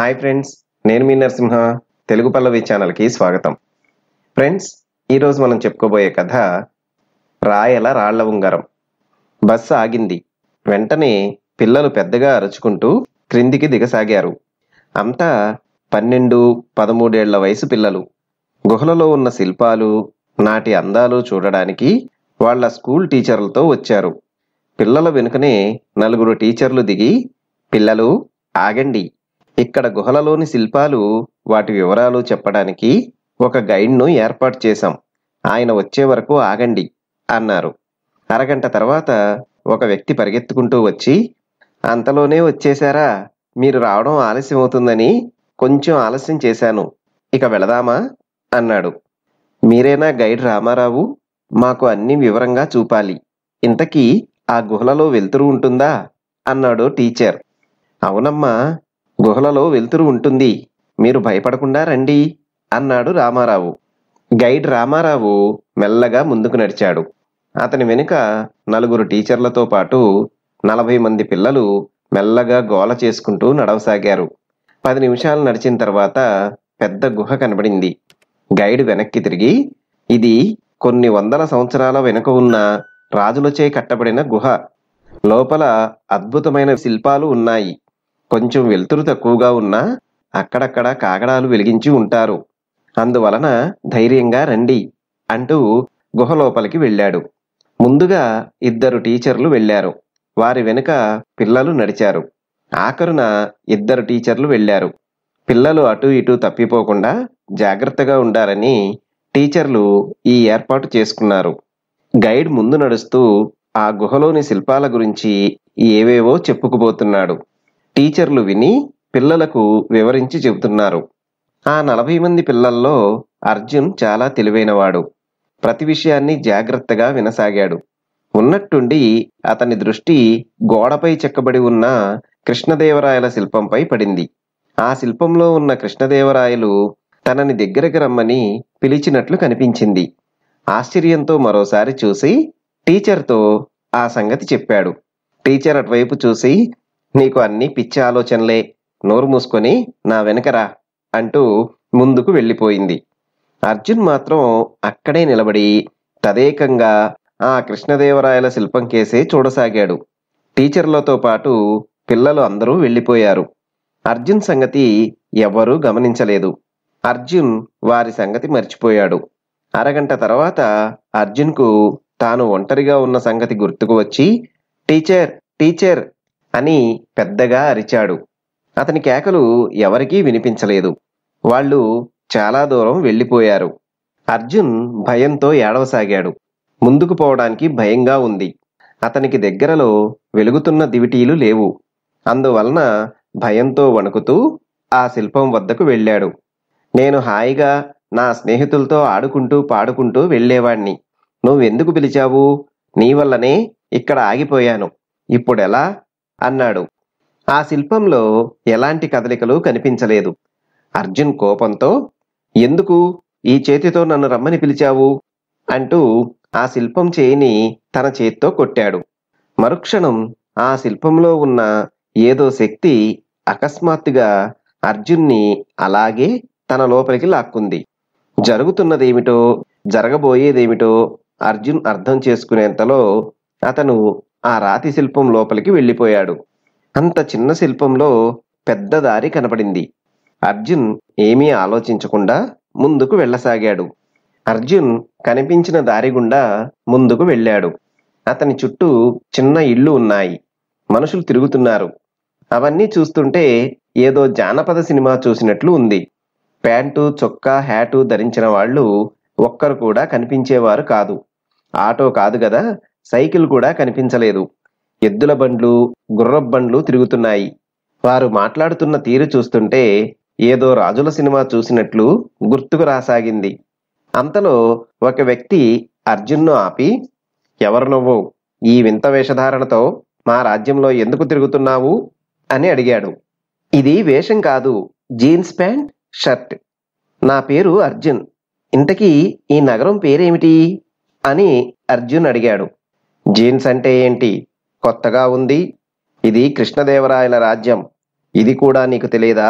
hi friends నేను మీ నరసింహ తెలుగు పల్లవి ఛానల్కి స్వాగతం ఫ్రెండ్స్ ఈరోజు మనం చెప్పుకోబోయే కథ రాయల రాళ్ల ఉంగరం బస్సు ఆగింది వెంటనే పిల్లలు పెద్దగా అరుచుకుంటూ క్రిందికి దిగసాగారు అంతా పన్నెండు పదమూడేళ్ల వయసు పిల్లలు గుహలలో ఉన్న శిల్పాలు నాటి అందాలు చూడడానికి వాళ్ళ స్కూల్ టీచర్లతో వచ్చారు పిల్లల వెనుకనే నలుగురు టీచర్లు దిగి పిల్లలు ఆగండి ఇక్కడ గుహలలోని శిల్పాలు వాటి వివరాలు చెప్పడానికి ఒక గైడ్ను ఏర్పాటు చేశాం ఆయన వచ్చే వరకు ఆగండి అన్నారు అరగంట తర్వాత ఒక వ్యక్తి పరిగెత్తుకుంటూ వచ్చి అంతలోనే వచ్చేశారా మీరు రావడం ఆలస్యం అవుతుందని కొంచెం ఆలస్యం చేశాను ఇక వెళదామా అన్నాడు మీరేనా గైడ్ రామారావు మాకు అన్ని వివరంగా చూపాలి ఇంతకీ ఆ గుహలలో వెలుతురు ఉంటుందా అన్నాడు టీచర్ అవునమ్మా గుహలలో వెలుతురు ఉంటుంది మీరు భయపడకుండా రండి అన్నాడు రామారావు గైడ్ రామారావు మెల్లగా ముందుకు నడిచాడు అతని వెనుక నలుగురు టీచర్లతో పాటు నలభై మంది పిల్లలు మెల్లగా గోల చేసుకుంటూ నడవసాగారు పది నిమిషాలు నడిచిన తర్వాత పెద్ద గుహ కనబడింది గైడ్ వెనక్కి తిరిగి ఇది కొన్ని వందల సంవత్సరాల వెనుక ఉన్న రాజులచే కట్టబడిన గుహ లోపల అద్భుతమైన శిల్పాలు ఉన్నాయి కొంచెం వెలుతురు తక్కువగా ఉన్నా అక్కడక్కడ కాగడాలు వెలిగించి ఉంటారు అందువలన ధైర్యంగా రండి అంటూ గుహ లోపలికి వెళ్ళాడు ముందుగా ఇద్దరు టీచర్లు వెళ్ళారు వారి వెనుక పిల్లలు నడిచారు ఆఖరున ఇద్దరు టీచర్లు వెళ్ళారు పిల్లలు అటు ఇటు తప్పిపోకుండా జాగ్రత్తగా ఉండాలని టీచర్లు ఈ ఏర్పాటు చేసుకున్నారు గైడ్ ముందు నడుస్తూ ఆ గుహలోని శిల్పాల గురించి ఏవేవో చెప్పుకుపోతున్నాడు టీచర్లు విని పిల్లలకు వివరించి చెబుతున్నారు ఆ నలభై మంది పిల్లల్లో అర్జున్ చాలా తెలివైనవాడు ప్రతి విషయాన్ని జాగ్రత్తగా వినసాగాడు ఉన్నట్టుండి అతని దృష్టి గోడపై చెక్కబడి ఉన్న కృష్ణదేవరాయల శిల్పంపై పడింది ఆ శిల్పంలో ఉన్న కృష్ణదేవరాయలు తనని దగ్గరకు రమ్మని పిలిచినట్లు కనిపించింది ఆశ్చర్యంతో మరోసారి చూసి టీచర్తో ఆ సంగతి చెప్పాడు టీచర్ అటువైపు చూసి నీకు అన్ని పిచ్చి ఆలోచనలే నోరు మూసుకొని నా వెనకరా అంటూ ముందుకు వెళ్ళిపోయింది అర్జున్ మాత్రం అక్కడే నిలబడి తదేకంగా ఆ కృష్ణదేవరాయల శిల్పం కేసే చూడసాగాడు టీచర్లతో పాటు పిల్లలు అందరూ వెళ్ళిపోయారు అర్జున్ సంగతి ఎవ్వరూ గమనించలేదు అర్జున్ వారి సంగతి మర్చిపోయాడు అరగంట తర్వాత అర్జున్కు తాను ఒంటరిగా ఉన్న సంగతి గుర్తుకు వచ్చి టీచర్ టీచర్ అని పెద్దగా అరిచాడు అతని కేకలు ఎవరికీ వినిపించలేదు వాళ్ళు చాలా దూరం వెళ్ళిపోయారు అర్జున్ భయంతో ఏడవసాగాడు ముందుకు పోవడానికి భయంగా ఉంది అతనికి దగ్గరలో వెలుగుతున్న దివిటీలు లేవు అందువలన భయంతో వణుకుతూ ఆ శిల్పం వద్దకు వెళ్ళాడు నేను హాయిగా నా స్నేహితులతో ఆడుకుంటూ పాడుకుంటూ వెళ్ళేవాణ్ణి నువ్వెందుకు పిలిచావు నీ వల్లనే ఇక్కడ ఆగిపోయాను ఇప్పుడెలా అన్నాడు ఆ శిల్పంలో ఎలాంటి కదలికలు కనిపించలేదు అర్జున్ కోపంతో ఎందుకు ఈ చేతితో నన్ను రమ్మని పిలిచావు అంటూ ఆ శిల్పం చేయిని తన చేత్తో కొట్టాడు మరుక్షణం ఆ శిల్పంలో ఉన్న ఏదో శక్తి అకస్మాత్తుగా అర్జున్ని అలాగే తన లోపలికి లాక్కుంది జరుగుతున్నదేమిటో జరగబోయేదేమిటో అర్జున్ అర్థం చేసుకునేంతలో అతను ఆ రాతి శిల్పం లోపలికి వెళ్ళిపోయాడు అంత చిన్న శిల్పంలో పెద్ద దారి కనపడింది అర్జున్ ఏమీ ఆలోచించకుండా ముందుకు వెళ్ళసాగాడు అర్జున్ కనిపించిన దారి గుండా ముందుకు వెళ్ళాడు అతని చుట్టూ చిన్న ఇళ్ళు ఉన్నాయి మనుషులు తిరుగుతున్నారు అవన్నీ చూస్తుంటే ఏదో జానపద సినిమా చూసినట్లు ఉంది ప్యాంటు చొక్కా హ్యాటు ధరించిన వాళ్ళు ఒక్కరు కూడా కనిపించేవారు కాదు ఆటో కాదు గదా సైకిల్ కూడా కనిపించలేదు ఎద్దుల బండ్లు గుర్రపు బండ్లు తిరుగుతున్నాయి వారు మాట్లాడుతున్న తీరు చూస్తుంటే ఏదో రాజుల సినిమా చూసినట్లు గుర్తుకు రాసాగింది అంతలో ఒక వ్యక్తి అర్జున్ను ఆపి ఎవరు నువ్వు ఈ వింత వేషధారణతో మా రాజ్యంలో ఎందుకు తిరుగుతున్నావు అని అడిగాడు ఇది వేషం కాదు జీన్స్ ప్యాంట్ షర్ట్ నా పేరు అర్జున్ ఇంతకీ ఈ నగరం పేరేమిటి అని అర్జున్ అడిగాడు జీన్స్ అంటే ఏంటి కొత్తగా ఉంది ఇది కృష్ణదేవరాయల రాజ్యం ఇది కూడా నీకు తెలియదా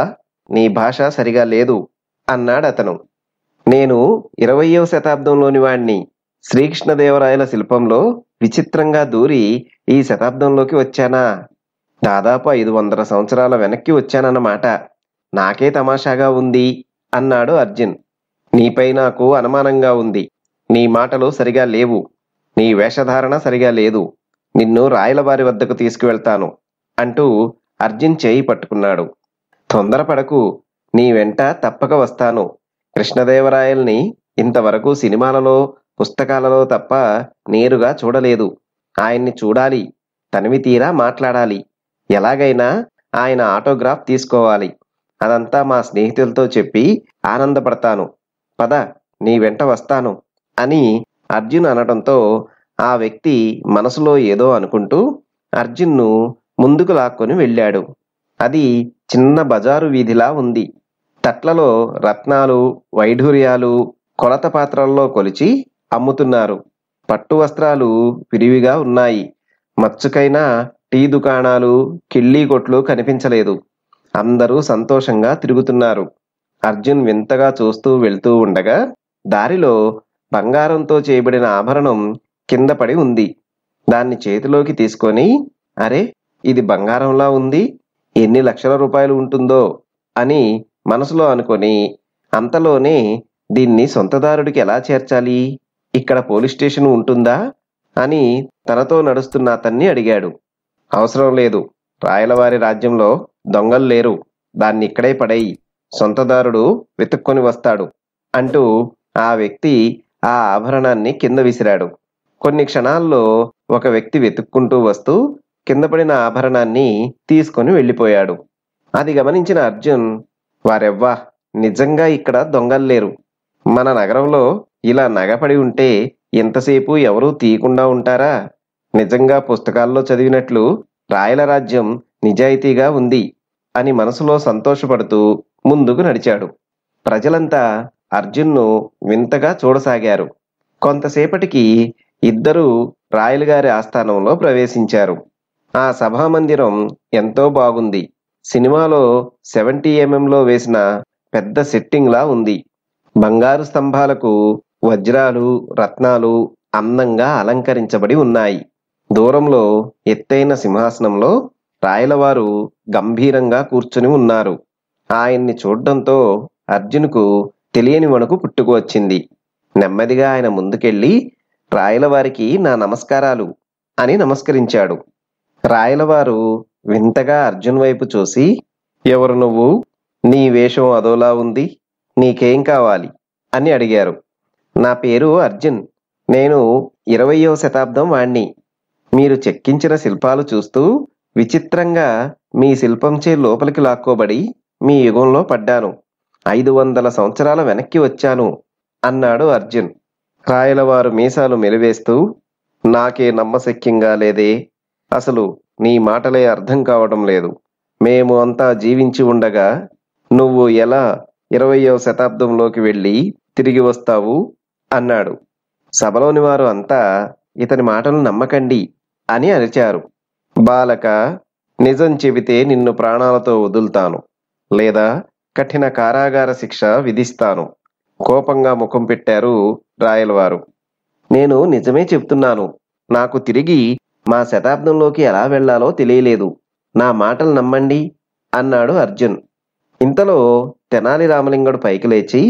నీ భాష సరిగా లేదు అన్నాడు అతను నేను ఇరవయవ శతాబ్దంలోని వాణ్ణి శ్రీకృష్ణదేవరాయల శిల్పంలో విచిత్రంగా దూరి ఈ శతాబ్దంలోకి వచ్చానా దాదాపు ఐదు వందల సంవత్సరాల వెనక్కి వచ్చానన్నమాట నాకే తమాషాగా ఉంది అన్నాడు అర్జున్ నీపై నాకు అనుమానంగా ఉంది నీ మాటలు సరిగా లేవు నీ వేషధారణ సరిగా లేదు నిన్ను రాయలవారి వద్దకు తీసుకువెళ్తాను అంటూ అర్జున్ చేయి పట్టుకున్నాడు తొందరపడకు నీ వెంట తప్పక వస్తాను కృష్ణదేవరాయల్ని ఇంతవరకు సినిమాలలో పుస్తకాలలో తప్ప నేరుగా చూడలేదు ఆయన్ని చూడాలి తనివి తీరా మాట్లాడాలి ఎలాగైనా ఆయన ఆటోగ్రాఫ్ తీసుకోవాలి అదంతా మా స్నేహితులతో చెప్పి ఆనందపడతాను పద నీ వెంట వస్తాను అని అర్జున్ అనడంతో ఆ వ్యక్తి మనసులో ఏదో అనుకుంటూ అర్జున్ను ముందుకు లాక్కొని వెళ్ళాడు అది చిన్న బజారు వీధిలా ఉంది తట్లలో రత్నాలు వైఢూర్యాలు కొలత పాత్రల్లో కొలిచి అమ్ముతున్నారు పట్టు వస్త్రాలు విరివిగా ఉన్నాయి మచ్చుకైనా టీ దుకాణాలు కిళ్ళీ కొట్లు కనిపించలేదు అందరూ సంతోషంగా తిరుగుతున్నారు అర్జున్ వింతగా చూస్తూ వెళ్తూ ఉండగా దారిలో బంగారంతో చేయబడిన ఆభరణం కింద పడి ఉంది దాన్ని చేతిలోకి తీసుకొని అరే ఇది బంగారంలా ఉంది ఎన్ని లక్షల రూపాయలు ఉంటుందో అని మనసులో అనుకొని అంతలోనే దీన్ని సొంతదారుడికి ఎలా చేర్చాలి ఇక్కడ పోలీస్ స్టేషన్ ఉంటుందా అని తనతో నడుస్తున్న అతన్ని అడిగాడు అవసరం లేదు రాయలవారి రాజ్యంలో దొంగలు లేరు దాన్ని ఇక్కడే పడేయి సొంతదారుడు వెతుక్కొని వస్తాడు అంటూ ఆ వ్యక్తి ఆ ఆభరణాన్ని కింద విసిరాడు కొన్ని క్షణాల్లో ఒక వ్యక్తి వెతుక్కుంటూ వస్తూ కింద పడిన ఆభరణాన్ని తీసుకొని వెళ్ళిపోయాడు అది గమనించిన అర్జున్ వారెవ్వా నిజంగా ఇక్కడ దొంగలు లేరు మన నగరంలో ఇలా నగపడి ఉంటే ఎంతసేపు ఎవరూ తీయకుండా ఉంటారా నిజంగా పుస్తకాల్లో చదివినట్లు రాయల రాజ్యం నిజాయితీగా ఉంది అని మనసులో సంతోషపడుతూ ముందుకు నడిచాడు ప్రజలంతా అర్జున్ను వింతగా చూడసాగారు కొంతసేపటికి ఇద్దరు రాయలగారి ఆస్థానంలో ప్రవేశించారు ఆ సభామందిరం ఎంతో బాగుంది సినిమాలో సెవెంటీ ఎంఎంలో వేసిన పెద్ద సెట్టింగ్లా ఉంది బంగారు స్తంభాలకు వజ్రాలు రత్నాలు అందంగా అలంకరించబడి ఉన్నాయి దూరంలో ఎత్తైన సింహాసనంలో రాయలవారు గంభీరంగా కూర్చుని ఉన్నారు ఆయన్ని చూడ్డంతో అర్జునుకు తెలియని వణుకు పుట్టుకు వచ్చింది నెమ్మదిగా ఆయన ముందుకెళ్ళి రాయలవారికి నా నమస్కారాలు అని నమస్కరించాడు రాయలవారు వింతగా అర్జున్ వైపు చూసి ఎవరు నువ్వు నీ వేషం అదోలా ఉంది నీకేం కావాలి అని అడిగారు నా పేరు అర్జున్ నేను ఇరవయవ శతాబ్దం వాణ్ణి మీరు చెక్కించిన శిల్పాలు చూస్తూ విచిత్రంగా మీ శిల్పంచే లోపలికి లాక్కోబడి మీ యుగంలో పడ్డాను ఐదు వందల సంవత్సరాల వెనక్కి వచ్చాను అన్నాడు అర్జున్ రాయలవారు మీసాలు మెలివేస్తూ నాకే నమ్మశక్యంగా లేదే అసలు నీ మాటలే అర్థం కావడం లేదు మేము అంతా జీవించి ఉండగా నువ్వు ఎలా ఇరవయవ శతాబ్దంలోకి వెళ్ళి తిరిగి వస్తావు అన్నాడు సభలోని వారు అంతా ఇతని మాటలు నమ్మకండి అని అరిచారు బాలక నిజం చెబితే నిన్ను ప్రాణాలతో వదులుతాను లేదా కఠిన కారాగార శిక్ష విధిస్తాను కోపంగా ముఖం పెట్టారు రాయలవారు నేను నిజమే చెప్తున్నాను నాకు తిరిగి మా శతాబ్దంలోకి ఎలా వెళ్లాలో తెలియలేదు నా మాటలు నమ్మండి అన్నాడు అర్జున్ ఇంతలో తెనాలి రామలింగుడు పైకి లేచి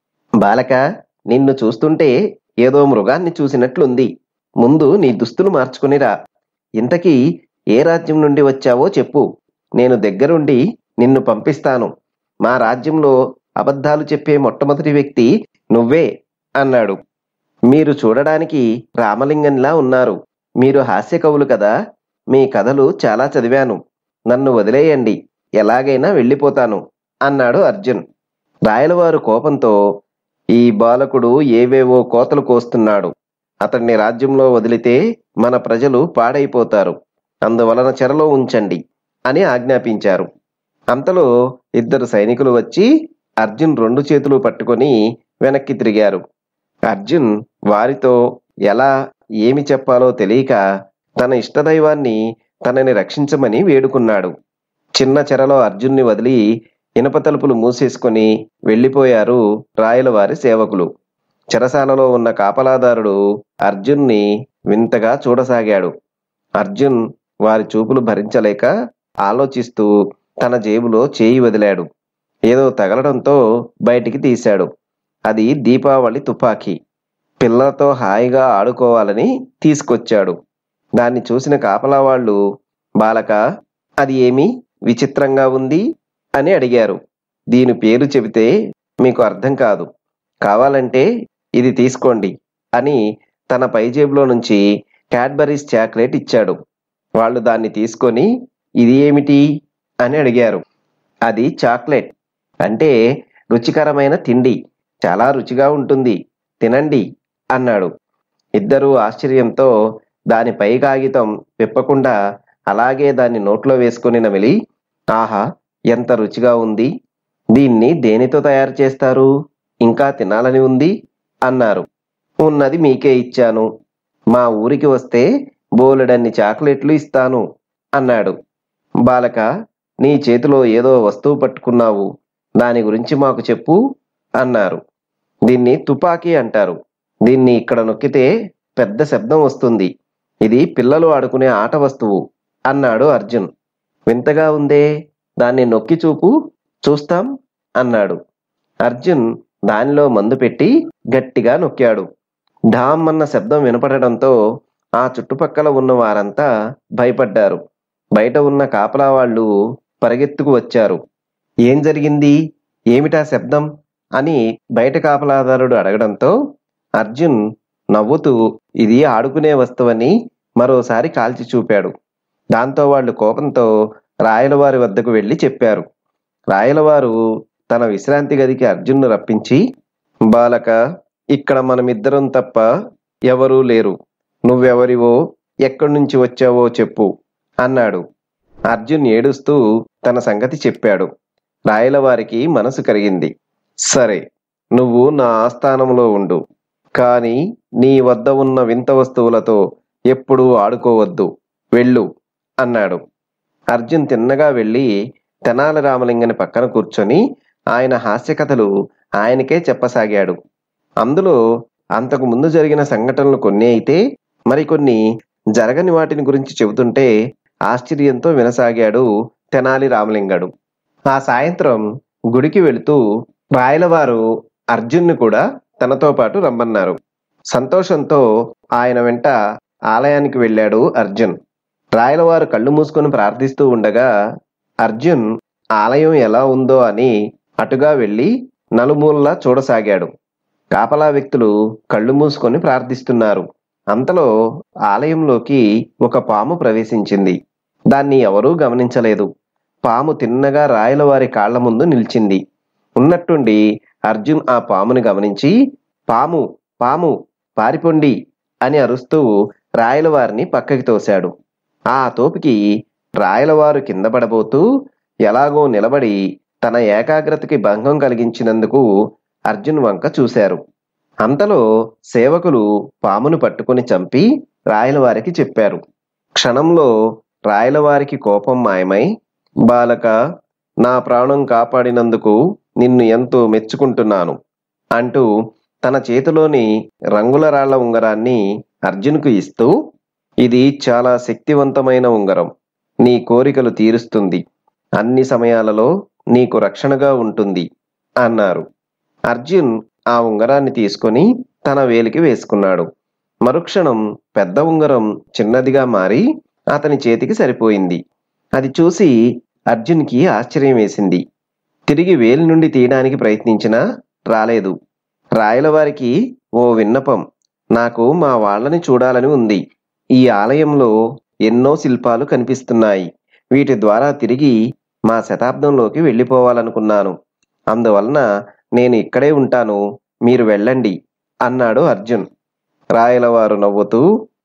బాలక నిన్ను చూస్తుంటే ఏదో మృగాన్ని చూసినట్లుంది ముందు నీ దుస్తులు మార్చుకునిరా ఇంతకీ ఏ రాజ్యం నుండి వచ్చావో చెప్పు నేను దగ్గరుండి నిన్ను పంపిస్తాను మా రాజ్యంలో అబద్ధాలు చెప్పే మొట్టమొదటి వ్యక్తి నువ్వే అన్నాడు మీరు చూడడానికి రామలింగంలా ఉన్నారు మీరు హాస్య కవులు కదా మీ కథలు చాలా చదివాను నన్ను వదిలేయండి ఎలాగైనా వెళ్ళిపోతాను అన్నాడు అర్జున్ రాయలవారు కోపంతో ఈ బాలకుడు ఏవేవో కోతలు కోస్తున్నాడు అతన్ని రాజ్యంలో వదిలితే మన ప్రజలు పాడైపోతారు అందువలన చెరలో ఉంచండి అని ఆజ్ఞాపించారు అంతలో ఇద్దరు సైనికులు వచ్చి అర్జున్ రెండు చేతులు పట్టుకొని వెనక్కి తిరిగారు అర్జున్ వారితో ఎలా ఏమి చెప్పాలో తెలియక తన ఇష్టదైవాన్ని తనని రక్షించమని వేడుకున్నాడు చిన్న చెరలో అర్జున్ని వదిలి ఇనప తలుపులు మూసేసుకొని వెళ్ళిపోయారు రాయలవారి సేవకులు చెరసాలలో ఉన్న కాపలాదారుడు అర్జున్ని వింతగా చూడసాగాడు అర్జున్ వారి చూపులు భరించలేక ఆలోచిస్తూ తన జేబులో చేయి వదిలాడు ఏదో తగలడంతో బయటికి తీశాడు అది దీపావళి తుపాకీ పిల్లలతో హాయిగా ఆడుకోవాలని తీసుకొచ్చాడు దాన్ని చూసిన కాపలా వాళ్ళు బాలక అది ఏమి విచిత్రంగా ఉంది అని అడిగారు దీని పేరు చెబితే మీకు అర్థం కాదు కావాలంటే ఇది తీసుకోండి అని తన పై జేబులో నుంచి క్యాడ్బరీస్ చాక్లెట్ ఇచ్చాడు వాళ్ళు దాన్ని తీసుకొని ఇది ఏమిటి అని అడిగారు అది చాక్లెట్ అంటే రుచికరమైన తిండి చాలా రుచిగా ఉంటుంది తినండి అన్నాడు ఇద్దరూ ఆశ్చర్యంతో దాని పై కాగితం విప్పకుండా అలాగే దాన్ని నోట్లో వేసుకుని నమిలి ఆహా ఎంత రుచిగా ఉంది దీన్ని దేనితో తయారు చేస్తారు ఇంకా తినాలని ఉంది అన్నారు ఉన్నది మీకే ఇచ్చాను మా ఊరికి వస్తే బోలెడన్ని చాక్లెట్లు ఇస్తాను అన్నాడు బాలక నీ చేతిలో ఏదో వస్తువు పట్టుకున్నావు దాని గురించి మాకు చెప్పు అన్నారు దీన్ని తుపాకీ అంటారు దీన్ని ఇక్కడ నొక్కితే పెద్ద శబ్దం వస్తుంది ఇది పిల్లలు ఆడుకునే ఆట వస్తువు అన్నాడు అర్జున్ వింతగా ఉందే దాన్ని నొక్కి చూపు చూస్తాం అన్నాడు అర్జున్ దానిలో మందు పెట్టి గట్టిగా నొక్కాడు ఢామ్ అన్న శబ్దం వినపడడంతో ఆ చుట్టుపక్కల ఉన్న వారంతా భయపడ్డారు బయట ఉన్న కాపలా వాళ్ళు పరిగెత్తుకు వచ్చారు ఏం జరిగింది ఏమిటా శబ్దం అని బయట కాపలాదారుడు అడగడంతో అర్జున్ నవ్వుతూ ఇది ఆడుకునే వస్తువని మరోసారి కాల్చి చూపాడు దాంతో వాళ్ళు కోపంతో రాయలవారి వద్దకు వెళ్లి చెప్పారు రాయలవారు తన విశ్రాంతి గదికి అర్జున్ను రప్పించి బాలక ఇక్కడ మనమిద్దరం తప్ప ఎవరూ లేరు నువ్వెవరివో ఎక్కడి నుంచి వచ్చావో చెప్పు అన్నాడు అర్జున్ ఏడుస్తూ తన సంగతి చెప్పాడు రాయలవారికి మనసు కరిగింది సరే నువ్వు నా ఆస్థానంలో ఉండు కానీ నీ వద్ద ఉన్న వింత వస్తువులతో ఎప్పుడూ ఆడుకోవద్దు వెళ్ళు అన్నాడు అర్జున్ తిన్నగా వెళ్ళి తెనాలి రామలింగని పక్కన కూర్చొని ఆయన హాస్యకథలు ఆయనకే చెప్పసాగాడు అందులో అంతకు ముందు జరిగిన సంఘటనలు కొన్ని అయితే మరికొన్ని జరగని వాటిని గురించి చెబుతుంటే ఆశ్చర్యంతో వినసాగాడు తెనాలి రామలింగడు ఆ సాయంత్రం గుడికి వెళుతూ రాయలవారు అర్జున్ని కూడా తనతో పాటు రమ్మన్నారు సంతోషంతో ఆయన వెంట ఆలయానికి వెళ్ళాడు అర్జున్ రాయలవారు కళ్ళు మూసుకొని ప్రార్థిస్తూ ఉండగా అర్జున్ ఆలయం ఎలా ఉందో అని అటుగా వెళ్ళి నలుమూలలా చూడసాగాడు కాపలా వ్యక్తులు కళ్ళు మూసుకొని ప్రార్థిస్తున్నారు అంతలో ఆలయంలోకి ఒక పాము ప్రవేశించింది దాన్ని ఎవరూ గమనించలేదు పాము తిన్నగా రాయలవారి కాళ్ల ముందు నిలిచింది ఉన్నట్టుండి అర్జున్ ఆ పాముని గమనించి పాము పాము పారిపోండి అని అరుస్తూ రాయలవారిని పక్కకి తోశాడు ఆ తోపికి రాయలవారు కింద పడబోతూ ఎలాగో నిలబడి తన ఏకాగ్రతకి భంగం కలిగించినందుకు అర్జున్ వంక చూశారు అంతలో సేవకులు పామును పట్టుకుని చంపి రాయలవారికి చెప్పారు క్షణంలో రాయలవారికి కోపం మాయమై బాలక నా ప్రాణం కాపాడినందుకు నిన్ను ఎంతో మెచ్చుకుంటున్నాను అంటూ తన చేతిలోని రంగుల రాళ్ల ఉంగరాన్ని అర్జున్కు ఇస్తూ ఇది చాలా శక్తివంతమైన ఉంగరం నీ కోరికలు తీరుస్తుంది అన్ని సమయాలలో నీకు రక్షణగా ఉంటుంది అన్నారు అర్జున్ ఆ ఉంగరాన్ని తీసుకొని తన వేలికి వేసుకున్నాడు మరుక్షణం పెద్ద ఉంగరం చిన్నదిగా మారి అతని చేతికి సరిపోయింది అది చూసి అర్జున్కి ఆశ్చర్యం వేసింది తిరిగి వేలి నుండి తీయడానికి ప్రయత్నించినా రాలేదు రాయలవారికి ఓ విన్నపం నాకు మా వాళ్ళని చూడాలని ఉంది ఈ ఆలయంలో ఎన్నో శిల్పాలు కనిపిస్తున్నాయి వీటి ద్వారా తిరిగి మా శతాబ్దంలోకి వెళ్ళిపోవాలనుకున్నాను అందువలన నేను ఇక్కడే ఉంటాను మీరు వెళ్ళండి అన్నాడు అర్జున్ రాయలవారు నవ్వుతూ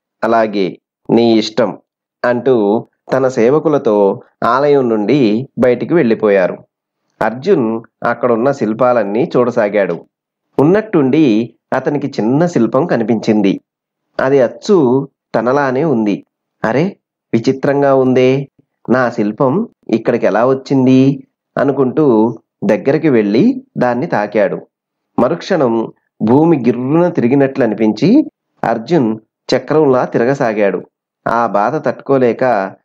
అలాగే నీ ఇష్టం అంటూ తన సేవకులతో ఆలయం నుండి బయటికి వెళ్ళిపోయారు అర్జున్ అక్కడున్న శిల్పాలన్నీ చూడసాగాడు ఉన్నట్టుండి అతనికి చిన్న శిల్పం కనిపించింది అది అచ్చు తనలానే ఉంది అరే విచిత్రంగా ఉందే నా శిల్పం ఇక్కడికి ఎలా వచ్చింది అనుకుంటూ దగ్గరికి వెళ్ళి దాన్ని తాకాడు మరుక్షణం భూమి గిర్రున తిరిగినట్లు అనిపించి అర్జున్ చక్రంలా తిరగసాగాడు ఆ బాధ తట్టుకోలేక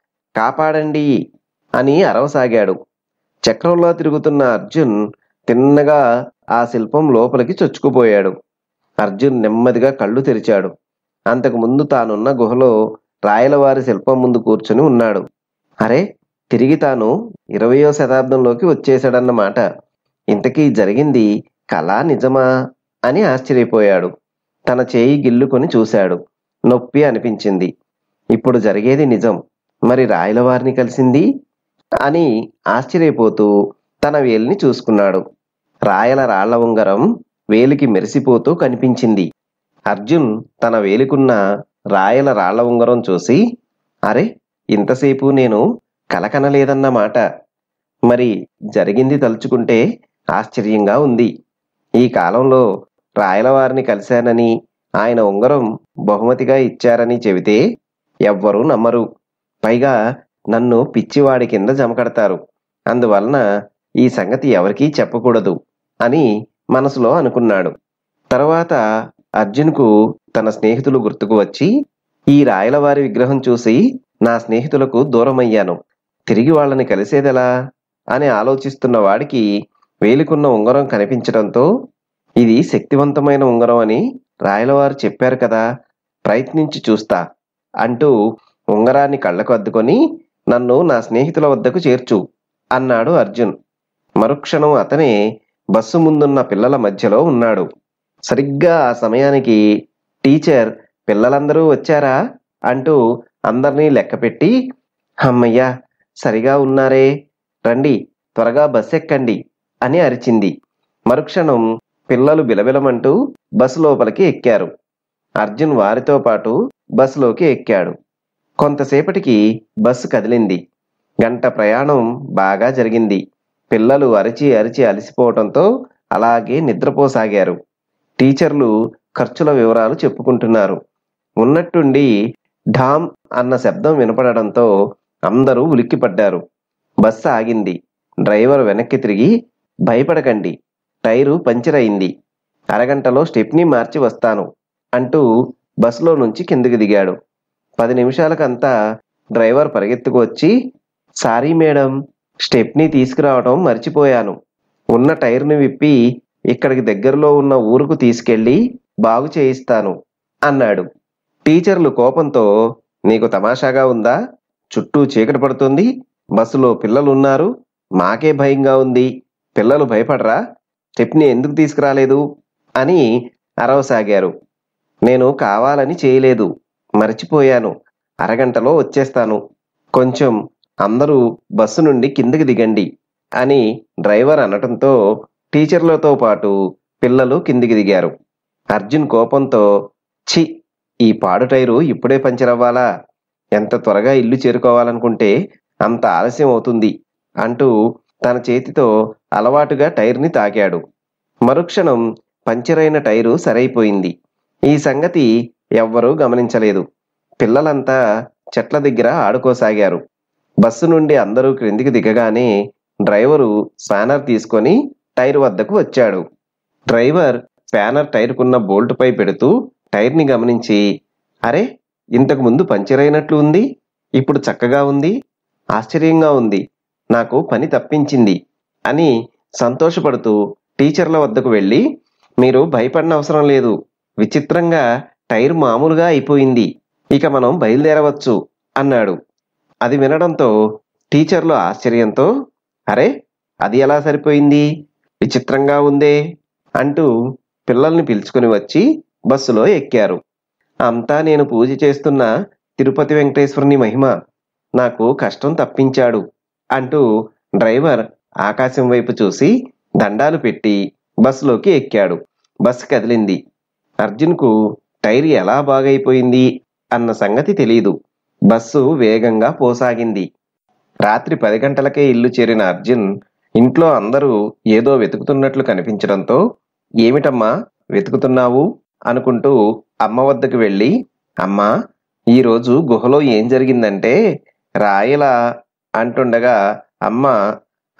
కాపాడండి అని అరవసాగాడు చక్రంలో తిరుగుతున్న అర్జున్ తిన్నగా ఆ శిల్పం లోపలికి చొచ్చుకుపోయాడు అర్జున్ నెమ్మదిగా కళ్ళు తెరిచాడు అంతకు ముందు తానున్న గుహలో రాయలవారి శిల్పం ముందు కూర్చుని ఉన్నాడు అరే తిరిగి తాను ఇరవయో శతాబ్దంలోకి వచ్చేశాడన్నమాట ఇంతకీ జరిగింది కళా నిజమా అని ఆశ్చర్యపోయాడు తన చేయి గిల్లుకొని చూశాడు నొప్పి అనిపించింది ఇప్పుడు జరిగేది నిజం మరి రాయలవారిని కలిసింది అని ఆశ్చర్యపోతూ తన వేలిని చూసుకున్నాడు రాయల రాళ్ల ఉంగరం వేలికి మెరిసిపోతూ కనిపించింది అర్జున్ తన వేలికున్న రాయల రాళ్ల ఉంగరం చూసి అరే ఇంతసేపు నేను కలకనలేదన్నమాట మరి జరిగింది తలుచుకుంటే ఆశ్చర్యంగా ఉంది ఈ కాలంలో రాయలవారిని కలిశానని ఆయన ఉంగరం బహుమతిగా ఇచ్చారని చెబితే ఎవ్వరూ నమ్మరు పైగా నన్ను పిచ్చివాడి కింద జమకడతారు అందువలన ఈ సంగతి ఎవరికీ చెప్పకూడదు అని మనసులో అనుకున్నాడు తర్వాత అర్జున్కు తన స్నేహితులు గుర్తుకు వచ్చి ఈ రాయలవారి విగ్రహం చూసి నా స్నేహితులకు దూరమయ్యాను తిరిగి వాళ్ళని కలిసేదెలా అని ఆలోచిస్తున్న వాడికి వేలికున్న ఉంగరం కనిపించడంతో ఇది శక్తివంతమైన ఉంగరం అని రాయలవారు చెప్పారు కదా ప్రయత్నించి చూస్తా అంటూ ఉంగరాన్ని కళ్ళకు అద్దుకొని నన్ను నా స్నేహితుల వద్దకు చేర్చు అన్నాడు అర్జున్ మరుక్షణం అతనే బస్సు ముందున్న పిల్లల మధ్యలో ఉన్నాడు సరిగ్గా ఆ సమయానికి టీచర్ పిల్లలందరూ వచ్చారా అంటూ అందర్నీ లెక్కపెట్టి అమ్మయ్యా సరిగా ఉన్నారే రండి త్వరగా బస్ ఎక్కండి అని అరిచింది మరుక్షణం పిల్లలు బిలబిలమంటూ బస్సు లోపలికి ఎక్కారు అర్జున్ వారితో పాటు బస్సులోకి ఎక్కాడు కొంతసేపటికి బస్సు కదిలింది గంట ప్రయాణం బాగా జరిగింది పిల్లలు అరిచి అరిచి అలసిపోవటంతో అలాగే నిద్రపోసాగారు టీచర్లు ఖర్చుల వివరాలు చెప్పుకుంటున్నారు ఉన్నట్టుండి ఢామ్ అన్న శబ్దం వినపడడంతో అందరూ ఉలిక్కిపడ్డారు బస్సు ఆగింది డ్రైవర్ వెనక్కి తిరిగి భయపడకండి టైరు పంచర్ అయింది అరగంటలో స్టెప్నీ మార్చి వస్తాను అంటూ బస్సులో నుంచి కిందికి దిగాడు పది నిమిషాలకంతా డ్రైవర్ పరిగెత్తుకు వచ్చి సారీ మేడం స్టెప్నీ తీసుకురావడం మర్చిపోయాను ఉన్న టైర్ని విప్పి ఇక్కడికి దగ్గరలో ఉన్న ఊరుకు తీసుకెళ్ళి బాగు చేయిస్తాను అన్నాడు టీచర్లు కోపంతో నీకు తమాషాగా ఉందా చుట్టూ చీకటి పడుతుంది బస్సులో పిల్లలున్నారు మాకే భయంగా ఉంది పిల్లలు భయపడరా స్టెప్ని ఎందుకు తీసుకురాలేదు అని అరవసాగారు నేను కావాలని చేయలేదు మర్చిపోయాను అరగంటలో వచ్చేస్తాను కొంచెం అందరూ బస్సు నుండి కిందకి దిగండి అని డ్రైవర్ అనటంతో టీచర్లతో పాటు పిల్లలు కిందికి దిగారు అర్జున్ కోపంతో ఛీ ఈ పాడు టైరు ఇప్పుడే పంచర్ అవ్వాలా ఎంత త్వరగా ఇల్లు చేరుకోవాలనుకుంటే అంత ఆలస్యం అవుతుంది అంటూ తన చేతితో అలవాటుగా టైర్ని తాకాడు మరుక్షణం పంచరైన టైరు సరైపోయింది ఈ సంగతి ఎవ్వరూ గమనించలేదు పిల్లలంతా చెట్ల దగ్గర ఆడుకోసాగారు బస్సు నుండి అందరూ క్రిందికి దిగగానే డ్రైవరు స్పానర్ తీసుకొని టైర్ వద్దకు వచ్చాడు డ్రైవర్ స్పానర్ టైర్కున్న బోల్టుపై పెడుతూ టైర్ని గమనించి అరే ఇంతకు ముందు పంచర్ అయినట్లు ఉంది ఇప్పుడు చక్కగా ఉంది ఆశ్చర్యంగా ఉంది నాకు పని తప్పించింది అని సంతోషపడుతూ టీచర్ల వద్దకు వెళ్ళి మీరు భయపడిన అవసరం లేదు విచిత్రంగా టైర్ మామూలుగా అయిపోయింది ఇక మనం బయలుదేరవచ్చు అన్నాడు అది వినడంతో టీచర్లు ఆశ్చర్యంతో అరే అది ఎలా సరిపోయింది విచిత్రంగా ఉందే అంటూ పిల్లల్ని పిలుచుకుని వచ్చి బస్సులో ఎక్కారు అంతా నేను పూజ చేస్తున్న తిరుపతి వెంకటేశ్వరుని మహిమ నాకు కష్టం తప్పించాడు అంటూ డ్రైవర్ ఆకాశం వైపు చూసి దండాలు పెట్టి బస్సులోకి ఎక్కాడు బస్సు కదిలింది అర్జున్కు టైర్ ఎలా బాగైపోయింది అన్న సంగతి తెలియదు బస్సు వేగంగా పోసాగింది రాత్రి పది గంటలకే ఇల్లు చేరిన అర్జున్ ఇంట్లో అందరూ ఏదో వెతుకుతున్నట్లు కనిపించడంతో ఏమిటమ్మా వెతుకుతున్నావు అనుకుంటూ అమ్మ వద్దకు వెళ్ళి అమ్మా ఈరోజు గుహలో ఏం జరిగిందంటే రాయల అంటుండగా అమ్మ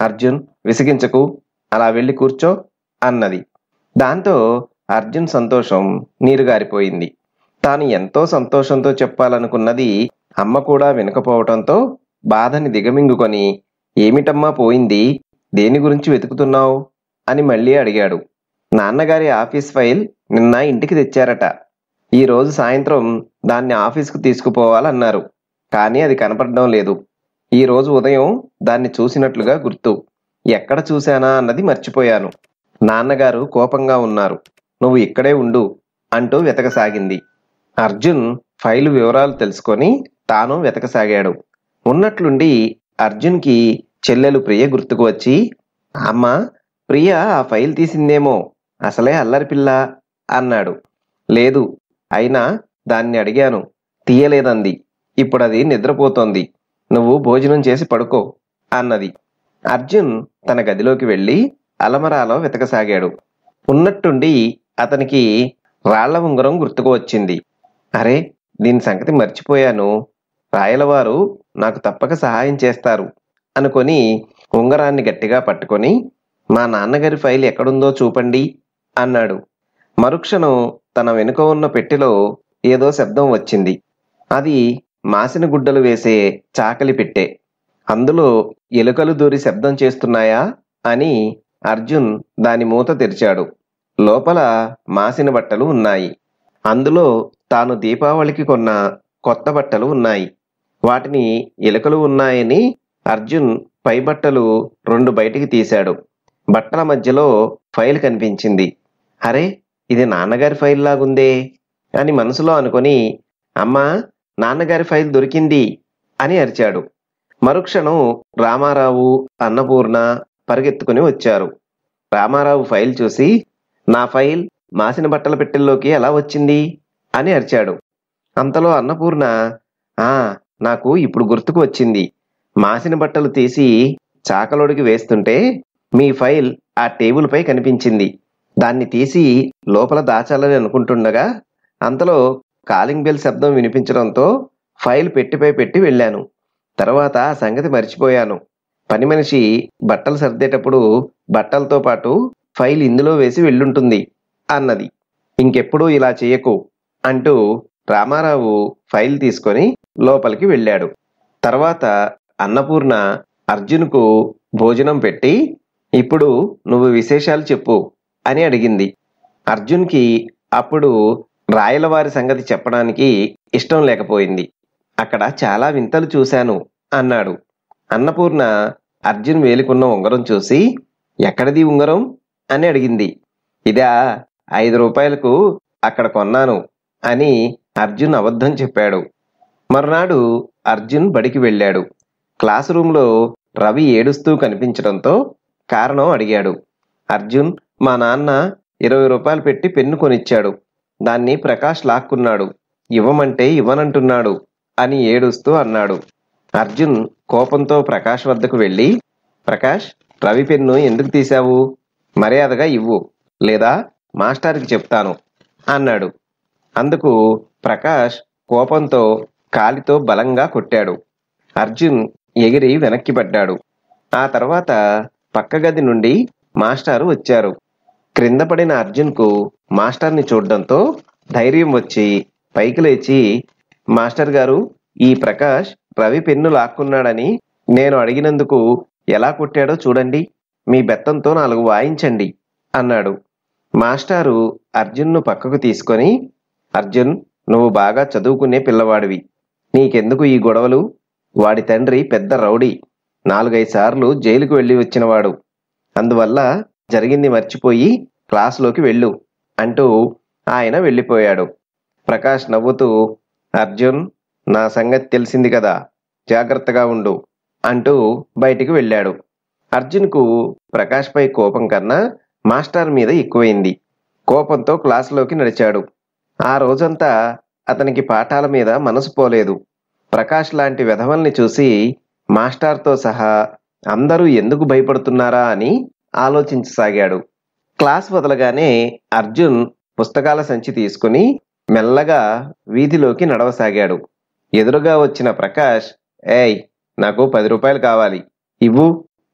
అర్జున్ విసిగించకు అలా వెళ్ళి కూర్చో అన్నది దాంతో అర్జున్ సంతోషం నీరుగారిపోయింది తాను ఎంతో సంతోషంతో చెప్పాలనుకున్నది అమ్మ కూడా వినకపోవటంతో బాధని దిగమింగుకొని ఏమిటమ్మా పోయింది దేని గురించి వెతుకుతున్నావు అని మళ్ళీ అడిగాడు నాన్నగారి ఆఫీస్ ఫైల్ నిన్న ఇంటికి తెచ్చారట ఈ రోజు సాయంత్రం దాన్ని ఆఫీస్కు తీసుకుపోవాలన్నారు కానీ అది కనపడడం లేదు ఈ రోజు ఉదయం దాన్ని చూసినట్లుగా గుర్తు ఎక్కడ చూశానా అన్నది మర్చిపోయాను నాన్నగారు కోపంగా ఉన్నారు నువ్వు ఇక్కడే ఉండు అంటూ వెతకసాగింది అర్జున్ ఫైలు వివరాలు తెలుసుకొని తాను వెతకసాగాడు ఉన్నట్లుండి అర్జున్కి చెల్లెలు ప్రియ గుర్తుకు వచ్చి అమ్మ ప్రియ ఆ ఫైల్ తీసిందేమో అసలే అల్లరి పిల్ల అన్నాడు లేదు అయినా దాన్ని అడిగాను తీయలేదంది ఇప్పుడు అది నిద్రపోతోంది నువ్వు భోజనం చేసి పడుకో అన్నది అర్జున్ తన గదిలోకి వెళ్ళి అలమరాలో వెతకసాగాడు ఉన్నట్టుండి అతనికి రాళ్ల ఉంగరం గుర్తుకు వచ్చింది అరే దీని సంగతి మర్చిపోయాను రాయలవారు నాకు తప్పక సహాయం చేస్తారు అనుకొని ఉంగరాన్ని గట్టిగా పట్టుకొని మా నాన్నగారి ఫైల్ ఎక్కడుందో చూపండి అన్నాడు మరుక్షణం తన వెనుక ఉన్న పెట్టెలో ఏదో శబ్దం వచ్చింది అది మాసిన గుడ్డలు వేసే చాకలి పెట్టె అందులో ఎలుకలు దూరి శబ్దం చేస్తున్నాయా అని అర్జున్ దాని మూత తెరిచాడు లోపల మాసిన బట్టలు ఉన్నాయి అందులో తాను దీపావళికి కొన్న కొత్త బట్టలు ఉన్నాయి వాటిని ఎలుకలు ఉన్నాయని అర్జున్ పై బట్టలు రెండు బయటికి తీశాడు బట్టల మధ్యలో ఫైల్ కనిపించింది అరే ఇది నాన్నగారి ఫైల్ లాగుందే అని మనసులో అనుకొని అమ్మా నాన్నగారి ఫైల్ దొరికింది అని అరిచాడు మరుక్షణం రామారావు అన్నపూర్ణ పరిగెత్తుకుని వచ్చారు రామారావు ఫైల్ చూసి నా ఫైల్ మాసిన బట్టల పెట్టెల్లోకి ఎలా వచ్చింది అని అరిచాడు అంతలో అన్నపూర్ణ ఆ నాకు ఇప్పుడు గుర్తుకు వచ్చింది మాసిన బట్టలు తీసి చాకలోడికి వేస్తుంటే మీ ఫైల్ ఆ టేబుల్ పై కనిపించింది దాన్ని తీసి లోపల దాచాలని అనుకుంటుండగా అంతలో కాలింగ్ బెల్ శబ్దం వినిపించడంతో ఫైల్ పెట్టిపై పెట్టి వెళ్ళాను తర్వాత ఆ సంగతి మర్చిపోయాను పని మనిషి బట్టలు సర్దేటప్పుడు బట్టలతో పాటు ఫైల్ ఇందులో వేసి వెళ్ళుంటుంది అన్నది ఇంకెప్పుడూ ఇలా చేయకు అంటూ రామారావు ఫైల్ తీసుకొని లోపలికి వెళ్ళాడు తర్వాత అన్నపూర్ణ అర్జున్కు భోజనం పెట్టి ఇప్పుడు నువ్వు విశేషాలు చెప్పు అని అడిగింది అర్జున్కి అప్పుడు రాయలవారి సంగతి చెప్పడానికి ఇష్టం లేకపోయింది అక్కడ చాలా వింతలు చూశాను అన్నాడు అన్నపూర్ణ అర్జున్ వేలుకున్న ఉంగరం చూసి ఎక్కడిది ఉంగరం అని అడిగింది ఇదా ఐదు రూపాయలకు అక్కడ కొన్నాను అని అర్జున్ అబద్ధం చెప్పాడు మరునాడు అర్జున్ బడికి వెళ్ళాడు క్లాస్ రూమ్లో రవి ఏడుస్తూ కనిపించడంతో కారణం అడిగాడు అర్జున్ మా నాన్న ఇరవై రూపాయలు పెట్టి పెన్ను కొనిచ్చాడు దాన్ని ప్రకాష్ లాక్కున్నాడు ఇవ్వమంటే ఇవ్వనంటున్నాడు అని ఏడుస్తూ అన్నాడు అర్జున్ కోపంతో ప్రకాష్ వద్దకు వెళ్ళి ప్రకాష్ రవి పెన్ను ఎందుకు తీశావు మర్యాదగా ఇవ్వు లేదా మాస్టర్కి చెప్తాను అన్నాడు అందుకు ప్రకాష్ కోపంతో కాలితో బలంగా కొట్టాడు అర్జున్ ఎగిరి వెనక్కి పడ్డాడు ఆ తర్వాత పక్క గది నుండి మాస్టారు వచ్చారు క్రింద పడిన అర్జున్కు మాస్టర్ని చూడడంతో ధైర్యం వచ్చి పైకి లేచి మాస్టర్ గారు ఈ ప్రకాష్ రవి పెన్ను లాక్కున్నాడని నేను అడిగినందుకు ఎలా కొట్టాడో చూడండి మీ బెత్తంతో నాలుగు వాయించండి అన్నాడు మాస్టారు అర్జున్ను పక్కకు తీసుకొని అర్జున్ నువ్వు బాగా చదువుకునే పిల్లవాడివి నీకెందుకు ఈ గొడవలు వాడి తండ్రి పెద్ద రౌడీ నాలుగైదు సార్లు జైలుకు వెళ్ళి వచ్చినవాడు అందువల్ల జరిగింది మర్చిపోయి క్లాసులోకి వెళ్ళు అంటూ ఆయన వెళ్ళిపోయాడు ప్రకాష్ నవ్వుతూ అర్జున్ నా సంగతి తెలిసింది కదా జాగ్రత్తగా ఉండు అంటూ బయటికి వెళ్ళాడు అర్జున్కు ప్రకాష్పై కోపం కన్నా మాస్టర్ మీద ఎక్కువైంది కోపంతో క్లాసులోకి నడిచాడు ఆ రోజంతా అతనికి పాఠాల మీద మనసు పోలేదు ప్రకాష్ లాంటి వెధవల్ని చూసి మాస్టార్తో సహా అందరూ ఎందుకు భయపడుతున్నారా అని ఆలోచించసాగాడు క్లాస్ వదలగానే అర్జున్ పుస్తకాల సంచి తీసుకుని మెల్లగా వీధిలోకి నడవసాగాడు ఎదురుగా వచ్చిన ప్రకాష్ ఏయ్ నాకు పది రూపాయలు కావాలి ఇవ్వు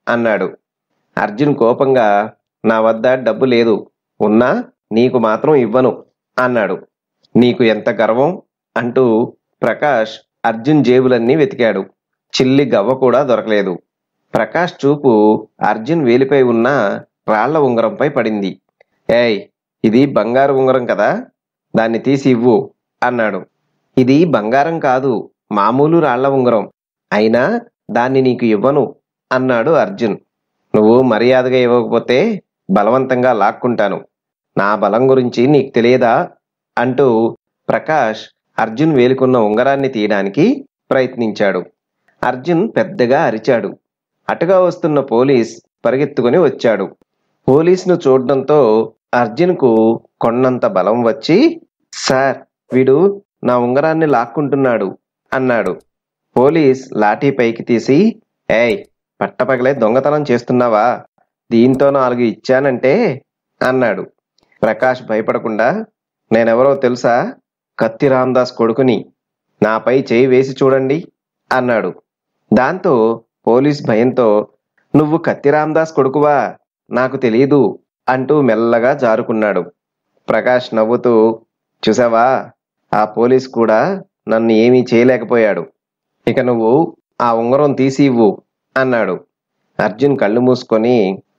అన్నాడు అర్జున్ కోపంగా నా వద్ద డబ్బు లేదు ఉన్నా నీకు మాత్రం ఇవ్వను అన్నాడు నీకు ఎంత గర్వం అంటూ ప్రకాష్ అర్జున్ జేబులన్నీ వెతికాడు చిల్లి గవ్వ కూడా దొరకలేదు ప్రకాష్ చూపు అర్జున్ వేలిపై ఉన్న రాళ్ల ఉంగరంపై పడింది ఏయ్ ఇది బంగారు ఉంగరం కదా దాన్ని తీసి ఇవ్వు అన్నాడు ఇది బంగారం కాదు మామూలు రాళ్ల ఉంగరం అయినా దాన్ని నీకు ఇవ్వను అన్నాడు అర్జున్ నువ్వు మర్యాదగా ఇవ్వకపోతే బలవంతంగా లాక్కుంటాను నా బలం గురించి నీకు తెలియదా అంటూ ప్రకాష్ అర్జున్ వేలుకున్న ఉంగరాన్ని తీయడానికి ప్రయత్నించాడు అర్జున్ పెద్దగా అరిచాడు అటుగా వస్తున్న పోలీస్ పరిగెత్తుకుని వచ్చాడు పోలీసును చూడడంతో అర్జున్కు కొన్నంత బలం వచ్చి సార్ వీడు నా ఉంగరాన్ని లాక్కుంటున్నాడు అన్నాడు పోలీస్ లాఠీ పైకి తీసి ఏయ్ పట్టపగలే దొంగతనం చేస్తున్నావా దీంతో నాలుగు ఇచ్చానంటే అన్నాడు ప్రకాష్ భయపడకుండా నేనెవరో తెలుసా కత్తి రామదాస్ కొడుకుని నాపై చేయి వేసి చూడండి అన్నాడు దాంతో పోలీస్ భయంతో నువ్వు కత్తి రామదాస్ కొడుకువా నాకు తెలియదు అంటూ మెల్లగా జారుకున్నాడు ప్రకాష్ నవ్వుతూ చూసావా ఆ పోలీస్ కూడా నన్ను ఏమీ చేయలేకపోయాడు ఇక నువ్వు ఆ ఉంగరం తీసి ఇవ్వు అన్నాడు అర్జున్ కళ్ళు మూసుకొని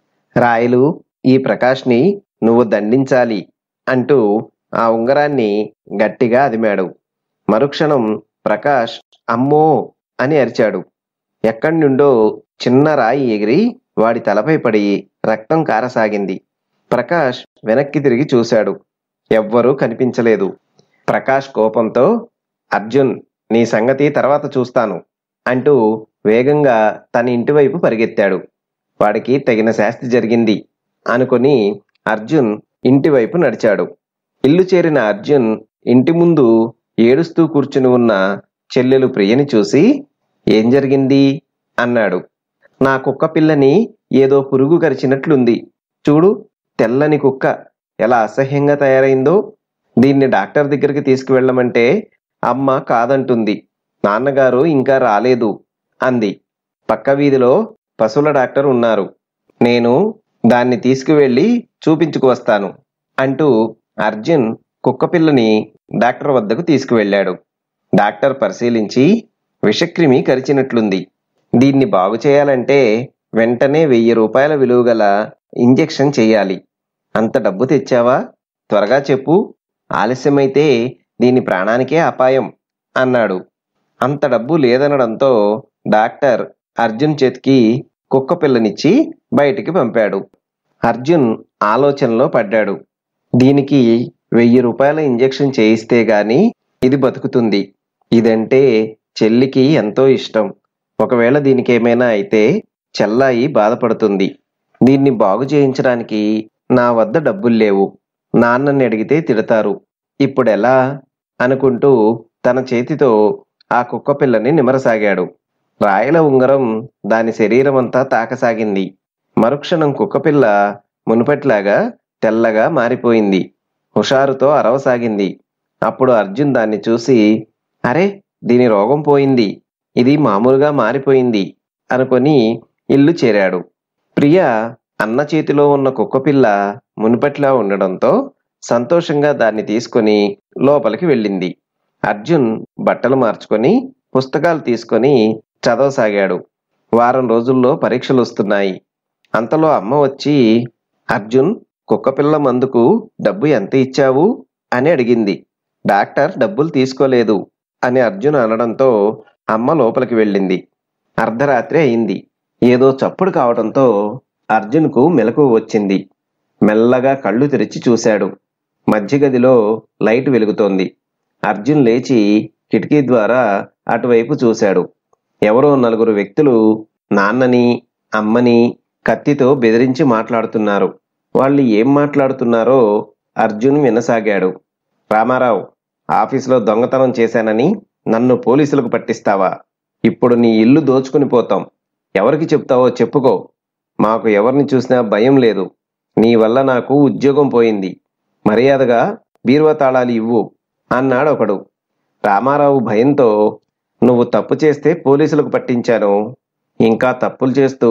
రాయలు ఈ ప్రకాష్ని నువ్వు దండించాలి అంటూ ఆ ఉంగరాన్ని గట్టిగా అదిమాడు మరుక్షణం ప్రకాష్ అమ్మో అని అరిచాడు ఎక్కడి నుండో చిన్న రాయి ఎగిరి వాడి తలపై పడి రక్తం కారసాగింది ప్రకాష్ వెనక్కి తిరిగి చూశాడు ఎవ్వరూ కనిపించలేదు ప్రకాష్ కోపంతో అర్జున్ నీ సంగతి తర్వాత చూస్తాను అంటూ వేగంగా తన ఇంటివైపు పరిగెత్తాడు వాడికి తగిన శాస్తి జరిగింది అనుకుని అర్జున్ ఇంటివైపు నడిచాడు ఇల్లు చేరిన అర్జున్ ఇంటి ముందు ఏడుస్తూ కూర్చుని ఉన్న చెల్లెలు ప్రియని చూసి ఏం జరిగింది అన్నాడు నా కుక్క పిల్లని ఏదో పురుగు కరిచినట్లుంది చూడు తెల్లని కుక్క ఎలా అసహ్యంగా తయారైందో దీన్ని డాక్టర్ దగ్గరికి తీసుకువెళ్ళమంటే అమ్మ కాదంటుంది నాన్నగారు ఇంకా రాలేదు అంది పక్క వీధిలో పశువుల డాక్టర్ ఉన్నారు నేను దాన్ని తీసుకువెళ్ళి చూపించుకు వస్తాను అంటూ అర్జున్ కుక్కపిల్లని డాక్టర్ వద్దకు తీసుకువెళ్ళాడు డాక్టర్ పరిశీలించి విషక్రిమి కరిచినట్లుంది దీన్ని బాగు చేయాలంటే వెంటనే వెయ్యి రూపాయల విలువ గల ఇంజెక్షన్ చేయాలి అంత డబ్బు తెచ్చావా త్వరగా చెప్పు ఆలస్యమైతే దీని ప్రాణానికే అపాయం అన్నాడు అంత డబ్బు లేదనడంతో డాక్టర్ అర్జున్ చేతికి కుక్క పిల్లనిచ్చి బయటికి పంపాడు అర్జున్ ఆలోచనలో పడ్డాడు దీనికి వెయ్యి రూపాయల ఇంజెక్షన్ చేయిస్తే గాని ఇది బతుకుతుంది ఇదంటే చెల్లికి ఎంతో ఇష్టం ఒకవేళ దీనికి ఏమైనా అయితే చెల్లాయి బాధపడుతుంది దీన్ని బాగు చేయించడానికి నా వద్ద డబ్బులు లేవు నాన్నని అడిగితే తిడతారు ఇప్పుడెలా అనుకుంటూ తన చేతితో ఆ కుక్క పిల్లని నిమరసాగాడు రాయల ఉంగరం దాని శరీరం అంతా తాకసాగింది మరుక్షణం కుక్కపిల్ల మునుపట్లాగా తెల్లగా మారిపోయింది హుషారుతో అరవసాగింది అప్పుడు అర్జున్ దాన్ని చూసి అరే దీని రోగం పోయింది ఇది మామూలుగా మారిపోయింది అనుకొని ఇల్లు చేరాడు ప్రియ అన్న చేతిలో ఉన్న కుక్కపిల్ల మునుపట్లా ఉండడంతో సంతోషంగా దాన్ని తీసుకొని లోపలికి వెళ్ళింది అర్జున్ బట్టలు మార్చుకొని పుస్తకాలు తీసుకొని చదవసాగాడు వారం రోజుల్లో పరీక్షలు వస్తున్నాయి అంతలో అమ్మ వచ్చి అర్జున్ కుక్కపిల్ల మందుకు డబ్బు ఎంత ఇచ్చావు అని అడిగింది డాక్టర్ డబ్బులు తీసుకోలేదు అని అర్జున్ అనడంతో అమ్మ లోపలికి వెళ్ళింది అర్ధరాత్రి అయింది ఏదో చప్పుడు కావడంతో అర్జున్కు మెలకువ వచ్చింది మెల్లగా కళ్ళు తెరిచి చూశాడు మధ్య గదిలో లైట్ వెలుగుతోంది అర్జున్ లేచి కిటికీ ద్వారా అటువైపు చూశాడు ఎవరో నలుగురు వ్యక్తులు నాన్నని అమ్మని కత్తితో బెదిరించి మాట్లాడుతున్నారు వాళ్ళు ఏం మాట్లాడుతున్నారో అర్జున్ వినసాగాడు రామారావు ఆఫీసులో దొంగతనం చేశానని నన్ను పోలీసులకు పట్టిస్తావా ఇప్పుడు నీ ఇల్లు దోచుకుని పోతాం ఎవరికి చెప్తావో చెప్పుకో మాకు ఎవరిని చూసినా భయం లేదు నీ వల్ల నాకు ఉద్యోగం పోయింది మర్యాదగా బీరువా తాళాలు ఇవ్వు అన్నాడు ఒకడు రామారావు భయంతో నువ్వు తప్పు చేస్తే పోలీసులకు పట్టించాను ఇంకా తప్పులు చేస్తూ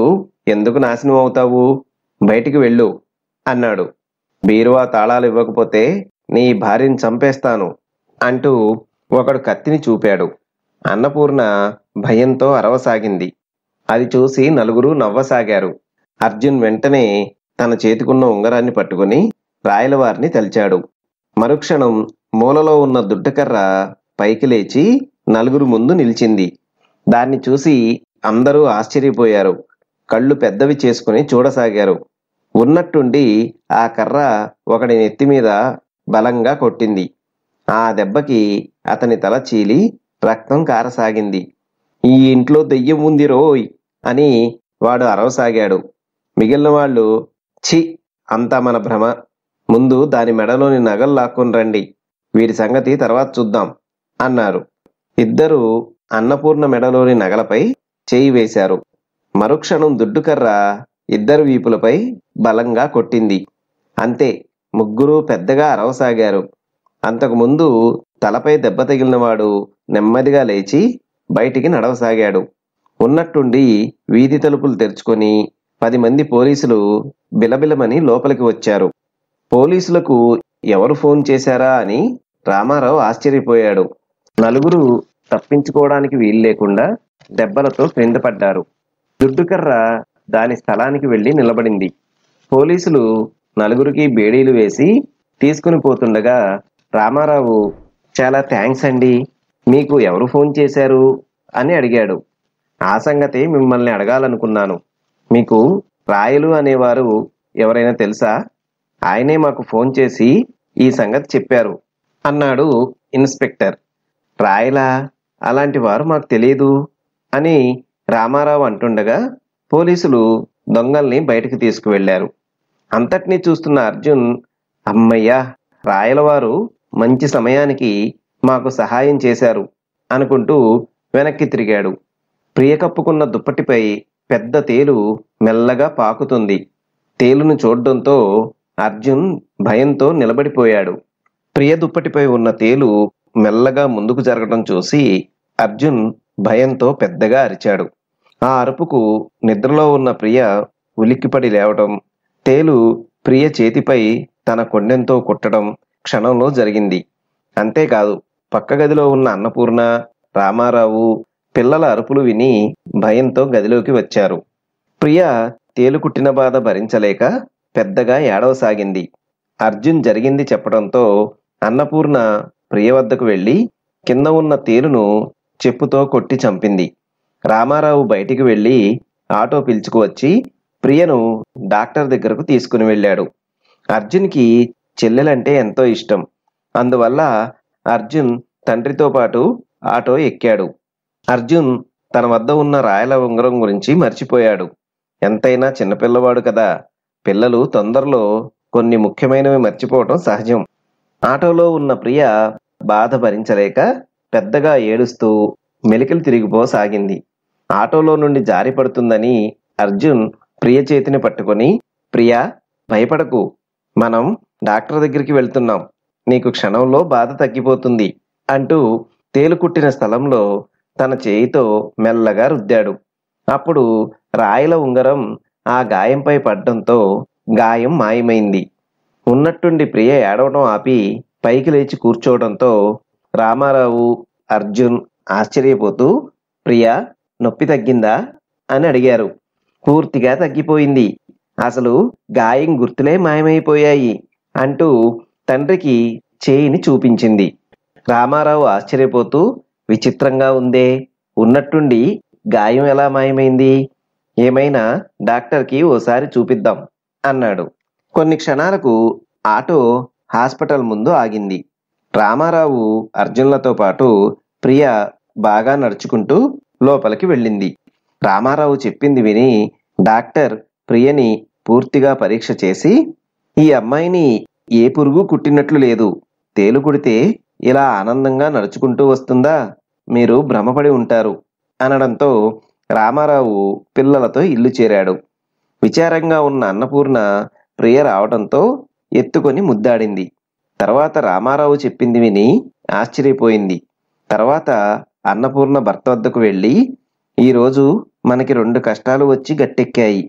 ఎందుకు నాశనం అవుతావు బయటికి వెళ్ళు అన్నాడు బీరువా తాళాలు ఇవ్వకపోతే నీ భార్యని చంపేస్తాను అంటూ ఒకడు కత్తిని చూపాడు అన్నపూర్ణ భయంతో అరవసాగింది అది చూసి నలుగురు నవ్వసాగారు అర్జున్ వెంటనే తన చేతికున్న ఉంగరాన్ని పట్టుకుని రాయలవారిని తలిచాడు మరుక్షణం మూలలో ఉన్న దుడ్డకర్ర పైకి లేచి నలుగురు ముందు నిలిచింది దాన్ని చూసి అందరూ ఆశ్చర్యపోయారు కళ్ళు పెద్దవి చేసుకుని చూడసాగారు ఉన్నట్టుండి ఆ కర్ర ఒకడి నెత్తి మీద బలంగా కొట్టింది ఆ దెబ్బకి అతని తల చీలి రక్తం కారసాగింది ఈ ఇంట్లో దెయ్యం ఉంది రోయ్ అని వాడు అరవసాగాడు మిగిలిన వాళ్ళు ఛీ అంతా మన భ్రమ ముందు దాని మెడలోని నగలు లాక్కొని రండి వీరి సంగతి తర్వాత చూద్దాం అన్నారు ఇద్దరు అన్నపూర్ణ మెడలోని నగలపై చేయి వేశారు మరుక్షణం దుడ్డుకర్ర ఇద్దరు వీపులపై బలంగా కొట్టింది అంతే ముగ్గురు పెద్దగా అరవసాగారు అంతకుముందు తలపై దెబ్బ తగిలినవాడు నెమ్మదిగా లేచి బయటికి నడవసాగాడు ఉన్నట్టుండి వీధి తలుపులు తెరుచుకొని పది మంది పోలీసులు బిలబిలమని లోపలికి వచ్చారు పోలీసులకు ఎవరు ఫోన్ చేశారా అని రామారావు ఆశ్చర్యపోయాడు నలుగురు తప్పించుకోవడానికి వీలు లేకుండా దెబ్బలతో క్రింద పడ్డారు దుడ్డుకర్ర దాని స్థలానికి వెళ్లి నిలబడింది పోలీసులు నలుగురికి బేడీలు వేసి తీసుకుని పోతుండగా రామారావు చాలా థ్యాంక్స్ అండి మీకు ఎవరు ఫోన్ చేశారు అని అడిగాడు ఆ సంగతి మిమ్మల్ని అడగాలనుకున్నాను మీకు రాయలు అనేవారు ఎవరైనా తెలుసా ఆయనే మాకు ఫోన్ చేసి ఈ సంగతి చెప్పారు అన్నాడు ఇన్స్పెక్టర్ రాయలా అలాంటి వారు మాకు తెలియదు అని రామారావు అంటుండగా పోలీసులు దొంగల్ని బయటకు తీసుకువెళ్లారు అంతటినీ చూస్తున్న అర్జున్ అమ్మయ్యా రాయలవారు మంచి సమయానికి మాకు సహాయం చేశారు అనుకుంటూ వెనక్కి తిరిగాడు ప్రియ కప్పుకున్న దుప్పటిపై పెద్ద తేలు మెల్లగా పాకుతుంది తేలును చూడడంతో అర్జున్ భయంతో నిలబడిపోయాడు ప్రియ దుప్పటిపై ఉన్న తేలు మెల్లగా ముందుకు జరగడం చూసి అర్జున్ భయంతో పెద్దగా అరిచాడు ఆ అరుపుకు నిద్రలో ఉన్న ప్రియ ఉలిక్కిపడి లేవటం తేలు ప్రియ చేతిపై తన కొండెంతో కుట్టడం క్షణంలో జరిగింది అంతేకాదు పక్క గదిలో ఉన్న అన్నపూర్ణ రామారావు పిల్లల అరుపులు విని భయంతో గదిలోకి వచ్చారు ప్రియ తేలు కుట్టిన బాధ భరించలేక పెద్దగా ఏడవసాగింది అర్జున్ జరిగింది చెప్పడంతో అన్నపూర్ణ ప్రియ వద్దకు వెళ్లి కింద ఉన్న తేలును చెప్పుతో కొట్టి చంపింది రామారావు బయటికి వెళ్లి ఆటో పిలుచుకువచ్చి ప్రియను డాక్టర్ దగ్గరకు తీసుకుని వెళ్ళాడు అర్జున్కి చెల్లెలంటే ఎంతో ఇష్టం అందువల్ల అర్జున్ తండ్రితో పాటు ఆటో ఎక్కాడు అర్జున్ తన వద్ద ఉన్న రాయల ఉంగరం గురించి మర్చిపోయాడు ఎంతైనా చిన్నపిల్లవాడు కదా పిల్లలు తొందరలో కొన్ని ముఖ్యమైనవి మర్చిపోవటం సహజం ఆటోలో ఉన్న ప్రియ బాధ భరించలేక పెద్దగా ఏడుస్తూ మెలికలు తిరిగిపోసాగింది ఆటోలో నుండి జారి పడుతుందని అర్జున్ ప్రియ చేతిని పట్టుకొని ప్రియా భయపడకు మనం డాక్టర్ దగ్గరికి వెళ్తున్నాం నీకు క్షణంలో బాధ తగ్గిపోతుంది అంటూ తేలుకుట్టిన స్థలంలో తన చేయితో మెల్లగా రుద్దాడు అప్పుడు రాయల ఉంగరం ఆ గాయంపై పడ్డంతో గాయం మాయమైంది ఉన్నట్టుండి ప్రియ ఏడవడం ఆపి పైకి లేచి కూర్చోవడంతో రామారావు అర్జున్ ఆశ్చర్యపోతూ ప్రియా నొప్పి తగ్గిందా అని అడిగారు పూర్తిగా తగ్గిపోయింది అసలు గాయం గుర్తులే మాయమైపోయాయి అంటూ తండ్రికి చేయిని చూపించింది రామారావు ఆశ్చర్యపోతూ విచిత్రంగా ఉందే ఉన్నట్టుండి గాయం ఎలా మాయమైంది ఏమైనా డాక్టర్కి ఓసారి చూపిద్దాం అన్నాడు కొన్ని క్షణాలకు ఆటో హాస్పిటల్ ముందు ఆగింది రామారావు అర్జున్లతో పాటు ప్రియ బాగా నడుచుకుంటూ లోపలికి వెళ్ళింది రామారావు చెప్పింది విని డాక్టర్ ప్రియని పూర్తిగా పరీక్ష చేసి ఈ అమ్మాయిని ఏ పురుగు కుట్టినట్లు లేదు తేలు కుడితే ఇలా ఆనందంగా నడుచుకుంటూ వస్తుందా మీరు భ్రమపడి ఉంటారు అనడంతో రామారావు పిల్లలతో ఇల్లు చేరాడు విచారంగా ఉన్న అన్నపూర్ణ ప్రియ రావడంతో ఎత్తుకొని ముద్దాడింది తర్వాత రామారావు చెప్పింది విని ఆశ్చర్యపోయింది తర్వాత అన్నపూర్ణ భర్త వద్దకు వెళ్ళి ఈరోజు మనకి రెండు కష్టాలు వచ్చి గట్టెక్కాయి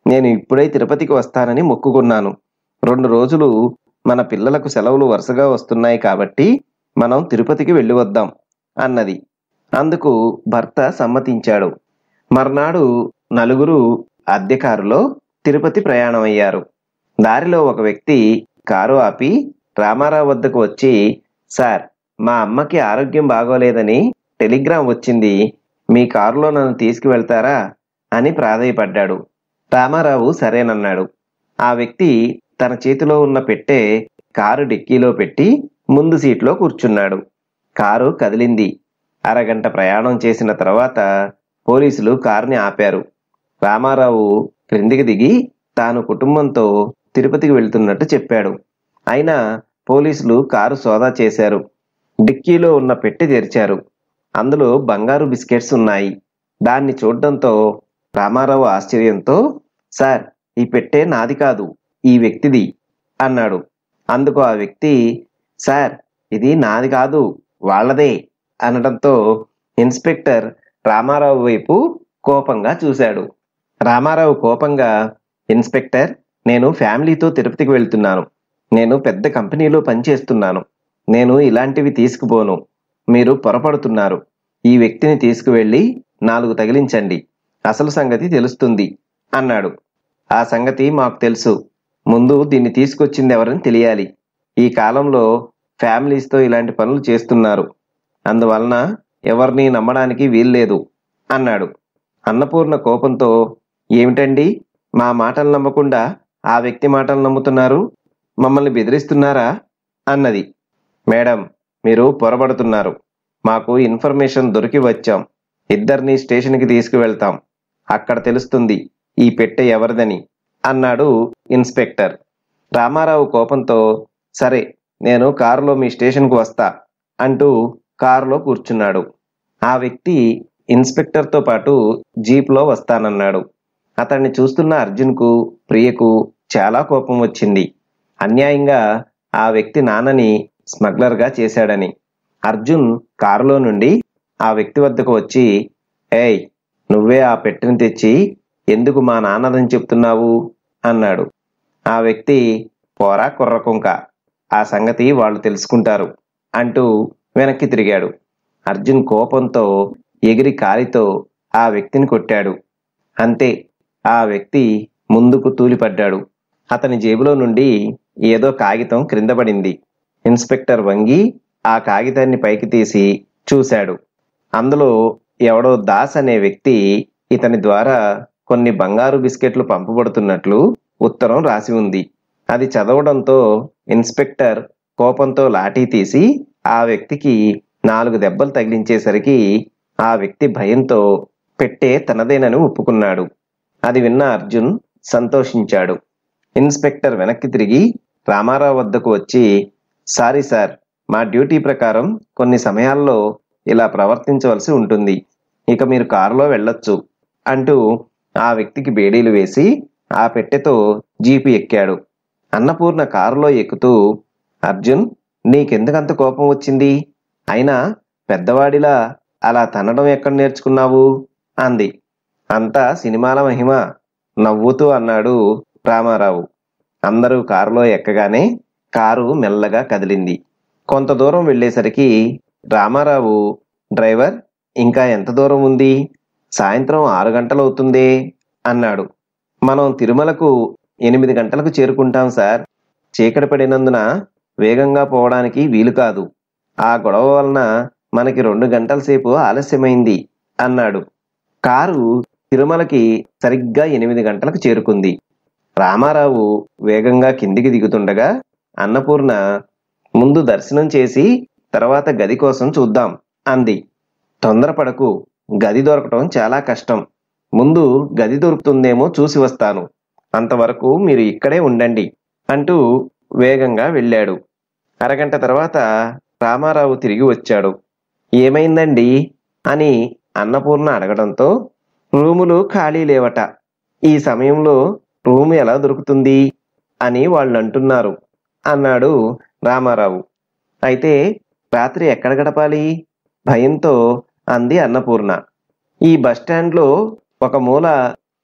నేను ఇప్పుడే తిరుపతికి వస్తానని మొక్కుకున్నాను రెండు రోజులు మన పిల్లలకు సెలవులు వరుసగా వస్తున్నాయి కాబట్టి మనం తిరుపతికి వెళ్ళి వద్దాం అన్నది అందుకు భర్త సమ్మతించాడు మర్నాడు నలుగురు అద్దె కారులో తిరుపతి ప్రయాణమయ్యారు దారిలో ఒక వ్యక్తి కారు ఆపి రామారావు వద్దకు వచ్చి సార్ మా అమ్మకి ఆరోగ్యం బాగోలేదని టెలిగ్రామ్ వచ్చింది మీ కారులో నన్ను తీసుకువెళ్తారా అని ప్రాధేయపడ్డాడు రామారావు సరేనన్నాడు ఆ వ్యక్తి తన చేతిలో ఉన్న పెట్టె కారు డిక్కీలో పెట్టి ముందు సీట్లో కూర్చున్నాడు కారు కదిలింది అరగంట ప్రయాణం చేసిన తర్వాత పోలీసులు కారుని ఆపారు రామారావు క్రిందికి దిగి తాను కుటుంబంతో తిరుపతికి వెళ్తున్నట్టు చెప్పాడు అయినా పోలీసులు కారు సోదా చేశారు డిక్కీలో ఉన్న పెట్టి తెరిచారు అందులో బంగారు బిస్కెట్స్ ఉన్నాయి దాన్ని చూడడంతో రామారావు ఆశ్చర్యంతో సార్ ఈ పెట్టే నాది కాదు ఈ వ్యక్తిది అన్నాడు అందుకు ఆ వ్యక్తి సార్ ఇది నాది కాదు వాళ్ళదే అనడంతో ఇన్స్పెక్టర్ రామారావు వైపు కోపంగా చూశాడు రామారావు కోపంగా ఇన్స్పెక్టర్ నేను ఫ్యామిలీతో తిరుపతికి వెళ్తున్నాను నేను పెద్ద కంపెనీలో పనిచేస్తున్నాను నేను ఇలాంటివి తీసుకుపోను మీరు పొరపడుతున్నారు ఈ వ్యక్తిని తీసుకువెళ్ళి నాలుగు తగిలించండి అసలు సంగతి తెలుస్తుంది అన్నాడు ఆ సంగతి మాకు తెలుసు ముందు దీన్ని తీసుకొచ్చింది ఎవరని తెలియాలి ఈ కాలంలో ఫ్యామిలీస్తో ఇలాంటి పనులు చేస్తున్నారు అందువలన ఎవరిని నమ్మడానికి వీల్లేదు అన్నాడు అన్నపూర్ణ కోపంతో ఏమిటండి మా మాటలు నమ్మకుండా ఆ వ్యక్తి మాటలు నమ్ముతున్నారు మమ్మల్ని బెదిరిస్తున్నారా అన్నది మేడం మీరు పొరబడుతున్నారు మాకు ఇన్ఫర్మేషన్ దొరికి వచ్చాం ఇద్దరిని స్టేషన్కి తీసుకువెళ్తాం అక్కడ తెలుస్తుంది ఈ పెట్టె ఎవరిదని అన్నాడు ఇన్స్పెక్టర్ రామారావు కోపంతో సరే నేను కారులో మీ స్టేషన్కు వస్తా అంటూ కారులో కూర్చున్నాడు ఆ వ్యక్తి ఇన్స్పెక్టర్తో పాటు జీప్లో వస్తానన్నాడు అతన్ని చూస్తున్న అర్జున్కు ప్రియకు చాలా కోపం వచ్చింది అన్యాయంగా ఆ వ్యక్తి నాన్నని స్మగ్లర్గా చేశాడని అర్జున్ కారులో నుండి ఆ వ్యక్తి వద్దకు వచ్చి ఏయ్ నువ్వే ఆ పెట్టెని తెచ్చి ఎందుకు మా నాన్నదని చెప్తున్నావు అన్నాడు ఆ వ్యక్తి పోరా కుర్రకుంక ఆ సంగతి వాళ్ళు తెలుసుకుంటారు అంటూ వెనక్కి తిరిగాడు అర్జున్ కోపంతో ఎగిరి కాలితో ఆ వ్యక్తిని కొట్టాడు అంతే ఆ వ్యక్తి ముందుకు తూలిపడ్డాడు అతని జేబులో నుండి ఏదో కాగితం క్రింద పడింది ఇన్స్పెక్టర్ వంగి ఆ కాగితాన్ని పైకి తీసి చూశాడు అందులో ఎవడో దాస్ అనే వ్యక్తి ఇతని ద్వారా కొన్ని బంగారు బిస్కెట్లు పంపబడుతున్నట్లు ఉత్తరం రాసి ఉంది అది చదవడంతో ఇన్స్పెక్టర్ కోపంతో లాఠీ తీసి ఆ వ్యక్తికి నాలుగు దెబ్బలు తగిలించేసరికి ఆ వ్యక్తి భయంతో పెట్టే తనదేనని ఒప్పుకున్నాడు అది విన్న అర్జున్ సంతోషించాడు ఇన్స్పెక్టర్ వెనక్కి తిరిగి రామారావు వద్దకు వచ్చి సారీ సార్ మా డ్యూటీ ప్రకారం కొన్ని సమయాల్లో ఇలా ప్రవర్తించవలసి ఉంటుంది ఇక మీరు కారులో వెళ్ళొచ్చు అంటూ ఆ వ్యక్తికి బేడీలు వేసి ఆ పెట్టెతో జీపు ఎక్కాడు అన్నపూర్ణ కారులో ఎక్కుతూ అర్జున్ నీకెందుకంత కోపం వచ్చింది అయినా పెద్దవాడిలా అలా తనడం ఎక్కడ నేర్చుకున్నావు అంది అంతా సినిమాల మహిమ నవ్వుతూ అన్నాడు రామారావు అందరూ కారులో ఎక్కగానే కారు మెల్లగా కదిలింది కొంత దూరం వెళ్ళేసరికి రామారావు డ్రైవర్ ఇంకా ఎంత దూరం ఉంది సాయంత్రం ఆరు గంటలవుతుందే అన్నాడు మనం తిరుమలకు ఎనిమిది గంటలకు చేరుకుంటాం సార్ చీకటి పడినందున వేగంగా పోవడానికి వీలు కాదు ఆ గొడవ వలన మనకి రెండు గంటల సేపు ఆలస్యమైంది అన్నాడు కారు తిరుమలకి సరిగ్గా ఎనిమిది గంటలకు చేరుకుంది రామారావు వేగంగా కిందికి దిగుతుండగా అన్నపూర్ణ ముందు దర్శనం చేసి తర్వాత గది కోసం చూద్దాం అంది తొందరపడకు గది దొరకటం చాలా కష్టం ముందు గది దొరుకుతుందేమో చూసి వస్తాను అంతవరకు మీరు ఇక్కడే ఉండండి అంటూ వేగంగా వెళ్ళాడు అరగంట తర్వాత రామారావు తిరిగి వచ్చాడు ఏమైందండి అని అన్నపూర్ణ అడగడంతో రూములు ఖాళీ లేవట ఈ సమయంలో రూము ఎలా దొరుకుతుంది అని వాళ్ళు అంటున్నారు అన్నాడు రామారావు అయితే రాత్రి ఎక్కడ గడపాలి భయంతో అంది అన్నపూర్ణ ఈ బస్టాండ్లో ఒక మూల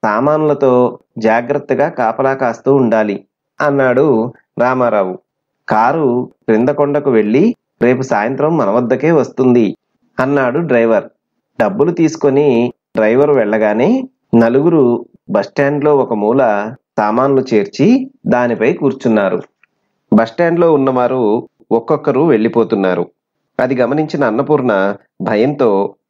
సామాన్లతో జాగ్రత్తగా కాపలా కాస్తూ ఉండాలి అన్నాడు రామారావు కారు క్రిందకొండకు వెళ్ళి రేపు సాయంత్రం మన వద్దకే వస్తుంది అన్నాడు డ్రైవర్ డబ్బులు తీసుకొని డ్రైవర్ వెళ్ళగానే నలుగురు బస్టాండ్లో ఒక మూల సామాన్లు చేర్చి దానిపై కూర్చున్నారు బస్టాండ్లో ఉన్నవారు ఒక్కొక్కరు వెళ్ళిపోతున్నారు అది గమనించిన అన్నపూర్ణ భయంతో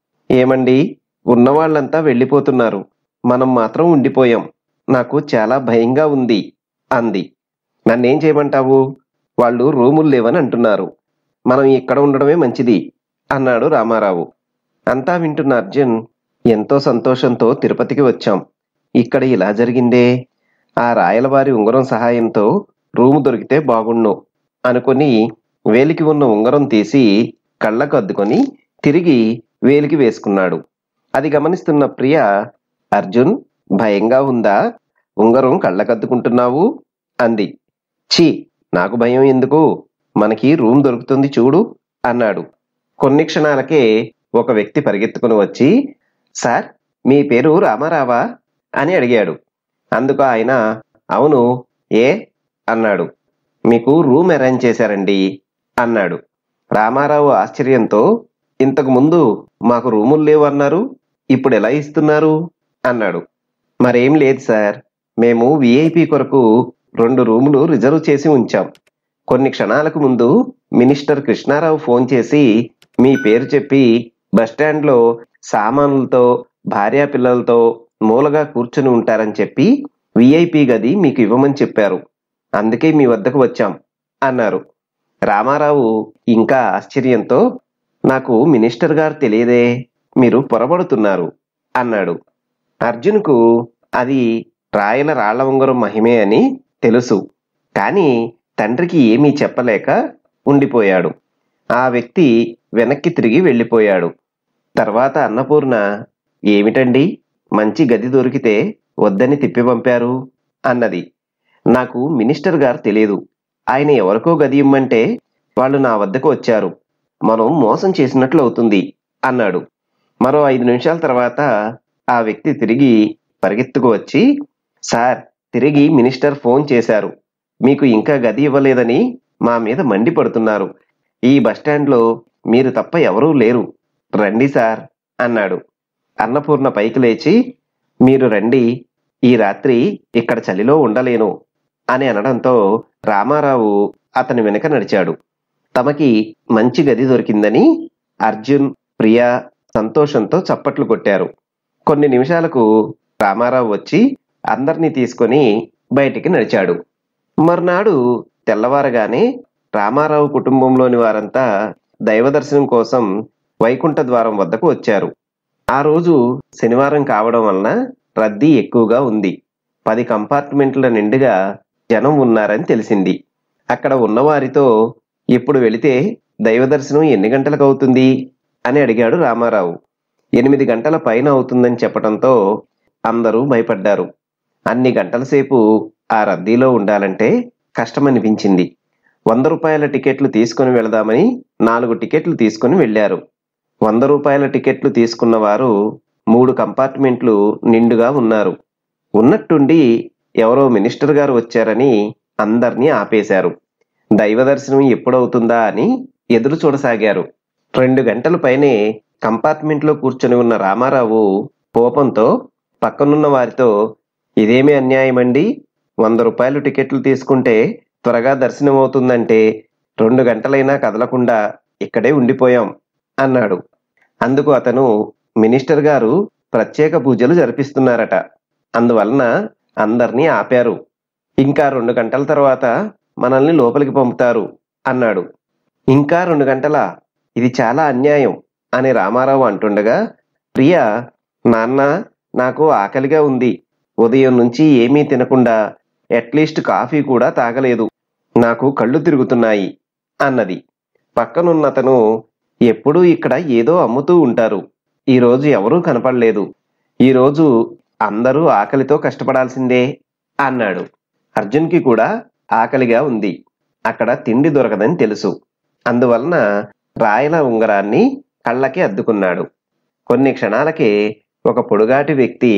ఏమండి ఉన్నవాళ్ళంతా వెళ్ళిపోతున్నారు మనం మాత్రం ఉండిపోయాం నాకు చాలా భయంగా ఉంది అంది నన్నేం చేయమంటావు వాళ్ళు రూములు లేవని అంటున్నారు మనం ఇక్కడ ఉండడమే మంచిది అన్నాడు రామారావు అంతా వింటున్న అర్జున్ ఎంతో సంతోషంతో తిరుపతికి వచ్చాం ఇక్కడ ఇలా జరిగిందే ఆ రాయలవారి ఉంగరం సహాయంతో రూము దొరికితే బాగుండు అనుకుని వేలికి ఉన్న ఉంగరం తీసి కళ్ళకు అద్దుకొని తిరిగి వేలికి వేసుకున్నాడు అది గమనిస్తున్న ప్రియ అర్జున్ భయంగా ఉందా ఉంగరం కళ్ళకద్దుకుంటున్నావు అంది ఛీ నాకు భయం ఎందుకు మనకి రూమ్ దొరుకుతుంది చూడు అన్నాడు కొన్ని క్షణాలకే ఒక వ్యక్తి పరిగెత్తుకుని వచ్చి సార్ మీ పేరు రామారావా అని అడిగాడు అందుకు ఆయన అవును ఏ అన్నాడు మీకు రూమ్ అరేంజ్ చేశారండి అన్నాడు రామారావు ఆశ్చర్యంతో ఇంతకు ముందు మాకు రూములు లేవు అన్నారు ఇప్పుడు ఎలా ఇస్తున్నారు అన్నాడు మరేం లేదు సార్ మేము విఐపి కొరకు రెండు రూములు రిజర్వ్ చేసి ఉంచాం కొన్ని క్షణాలకు ముందు మినిస్టర్ కృష్ణారావు ఫోన్ చేసి మీ పేరు చెప్పి బస్టాండ్లో సామాన్లతో భార్యా పిల్లలతో మూలగా కూర్చుని ఉంటారని చెప్పి విఐపి గది మీకు ఇవ్వమని చెప్పారు అందుకే మీ వద్దకు వచ్చాం అన్నారు రామారావు ఇంకా ఆశ్చర్యంతో నాకు మినిస్టర్ గారు తెలియదే మీరు పొరబడుతున్నారు అన్నాడు అర్జున్కు అది రాయల రాళ్ల ఉంగరం మహిమే అని తెలుసు కానీ తండ్రికి ఏమీ చెప్పలేక ఉండిపోయాడు ఆ వ్యక్తి వెనక్కి తిరిగి వెళ్ళిపోయాడు తర్వాత అన్నపూర్ణ ఏమిటండి మంచి గది దొరికితే వద్దని తిప్పి పంపారు అన్నది నాకు మినిస్టర్ గారు తెలియదు ఆయన ఎవరికో గది ఇమ్మంటే వాళ్ళు నా వద్దకు వచ్చారు మనం మోసం చేసినట్లు అవుతుంది అన్నాడు మరో ఐదు నిమిషాల తర్వాత ఆ వ్యక్తి తిరిగి పరిగెత్తుకు వచ్చి సార్ తిరిగి మినిస్టర్ ఫోన్ చేశారు మీకు ఇంకా గది ఇవ్వలేదని మా మీద మండిపడుతున్నారు ఈ బస్టాండ్లో మీరు తప్ప ఎవరూ లేరు రండి సార్ అన్నాడు అన్నపూర్ణ పైకి లేచి మీరు రండి ఈ రాత్రి ఇక్కడ చలిలో ఉండలేను అని అనడంతో రామారావు అతని వెనుక నడిచాడు తమకి మంచి గది దొరికిందని అర్జున్ ప్రియా సంతోషంతో చప్పట్లు కొట్టారు కొన్ని నిమిషాలకు రామారావు వచ్చి అందరినీ తీసుకొని బయటికి నడిచాడు మర్నాడు తెల్లవారగానే రామారావు కుటుంబంలోని వారంతా దైవ దర్శనం కోసం వైకుంఠ ద్వారం వద్దకు వచ్చారు ఆ రోజు శనివారం కావడం వలన రద్దీ ఎక్కువగా ఉంది పది కంపార్ట్మెంట్ల నిండుగా జనం ఉన్నారని తెలిసింది అక్కడ ఉన్నవారితో ఇప్పుడు వెళితే దైవ దర్శనం ఎన్ని గంటలకు అవుతుంది అని అడిగాడు రామారావు ఎనిమిది గంటల పైన అవుతుందని చెప్పడంతో అందరూ భయపడ్డారు అన్ని గంటల సేపు ఆ రద్దీలో ఉండాలంటే కష్టమనిపించింది వంద రూపాయల టికెట్లు తీసుకుని వెళదామని నాలుగు టికెట్లు తీసుకుని వెళ్లారు వంద రూపాయల టికెట్లు తీసుకున్న వారు మూడు కంపార్ట్మెంట్లు నిండుగా ఉన్నారు ఉన్నట్టుండి ఎవరో మినిస్టర్ గారు వచ్చారని అందర్నీ ఆపేశారు దైవ దర్శనం ఎప్పుడవుతుందా అని ఎదురు చూడసాగారు రెండు గంటల పైనే కంపార్ట్మెంట్లో కూర్చొని ఉన్న రామారావు కోపంతో పక్కనున్న వారితో ఇదేమి అన్యాయమండి వంద రూపాయలు టికెట్లు తీసుకుంటే త్వరగా దర్శనం అవుతుందంటే రెండు గంటలైనా కదలకుండా ఇక్కడే ఉండిపోయాం అన్నాడు అందుకు అతను మినిస్టర్ గారు ప్రత్యేక పూజలు జరిపిస్తున్నారట అందువలన అందర్నీ ఆపారు ఇంకా రెండు గంటల తర్వాత మనల్ని లోపలికి పంపుతారు అన్నాడు ఇంకా రెండు గంటల ఇది చాలా అన్యాయం అని రామారావు అంటుండగా ప్రియ నాన్న నాకు ఆకలిగా ఉంది ఉదయం నుంచి ఏమీ తినకుండా అట్లీస్ట్ కాఫీ కూడా తాగలేదు నాకు కళ్ళు తిరుగుతున్నాయి అన్నది పక్కనున్నతను ఎప్పుడూ ఇక్కడ ఏదో అమ్ముతూ ఉంటారు ఈరోజు ఎవరూ కనపడలేదు ఈరోజు అందరూ ఆకలితో కష్టపడాల్సిందే అన్నాడు అర్జున్కి కూడా ఆకలిగా ఉంది అక్కడ తిండి దొరకదని తెలుసు అందువలన రాయల ఉంగరాన్ని కళ్ళకి అద్దుకున్నాడు కొన్ని క్షణాలకే ఒక పొడుగాటి వ్యక్తి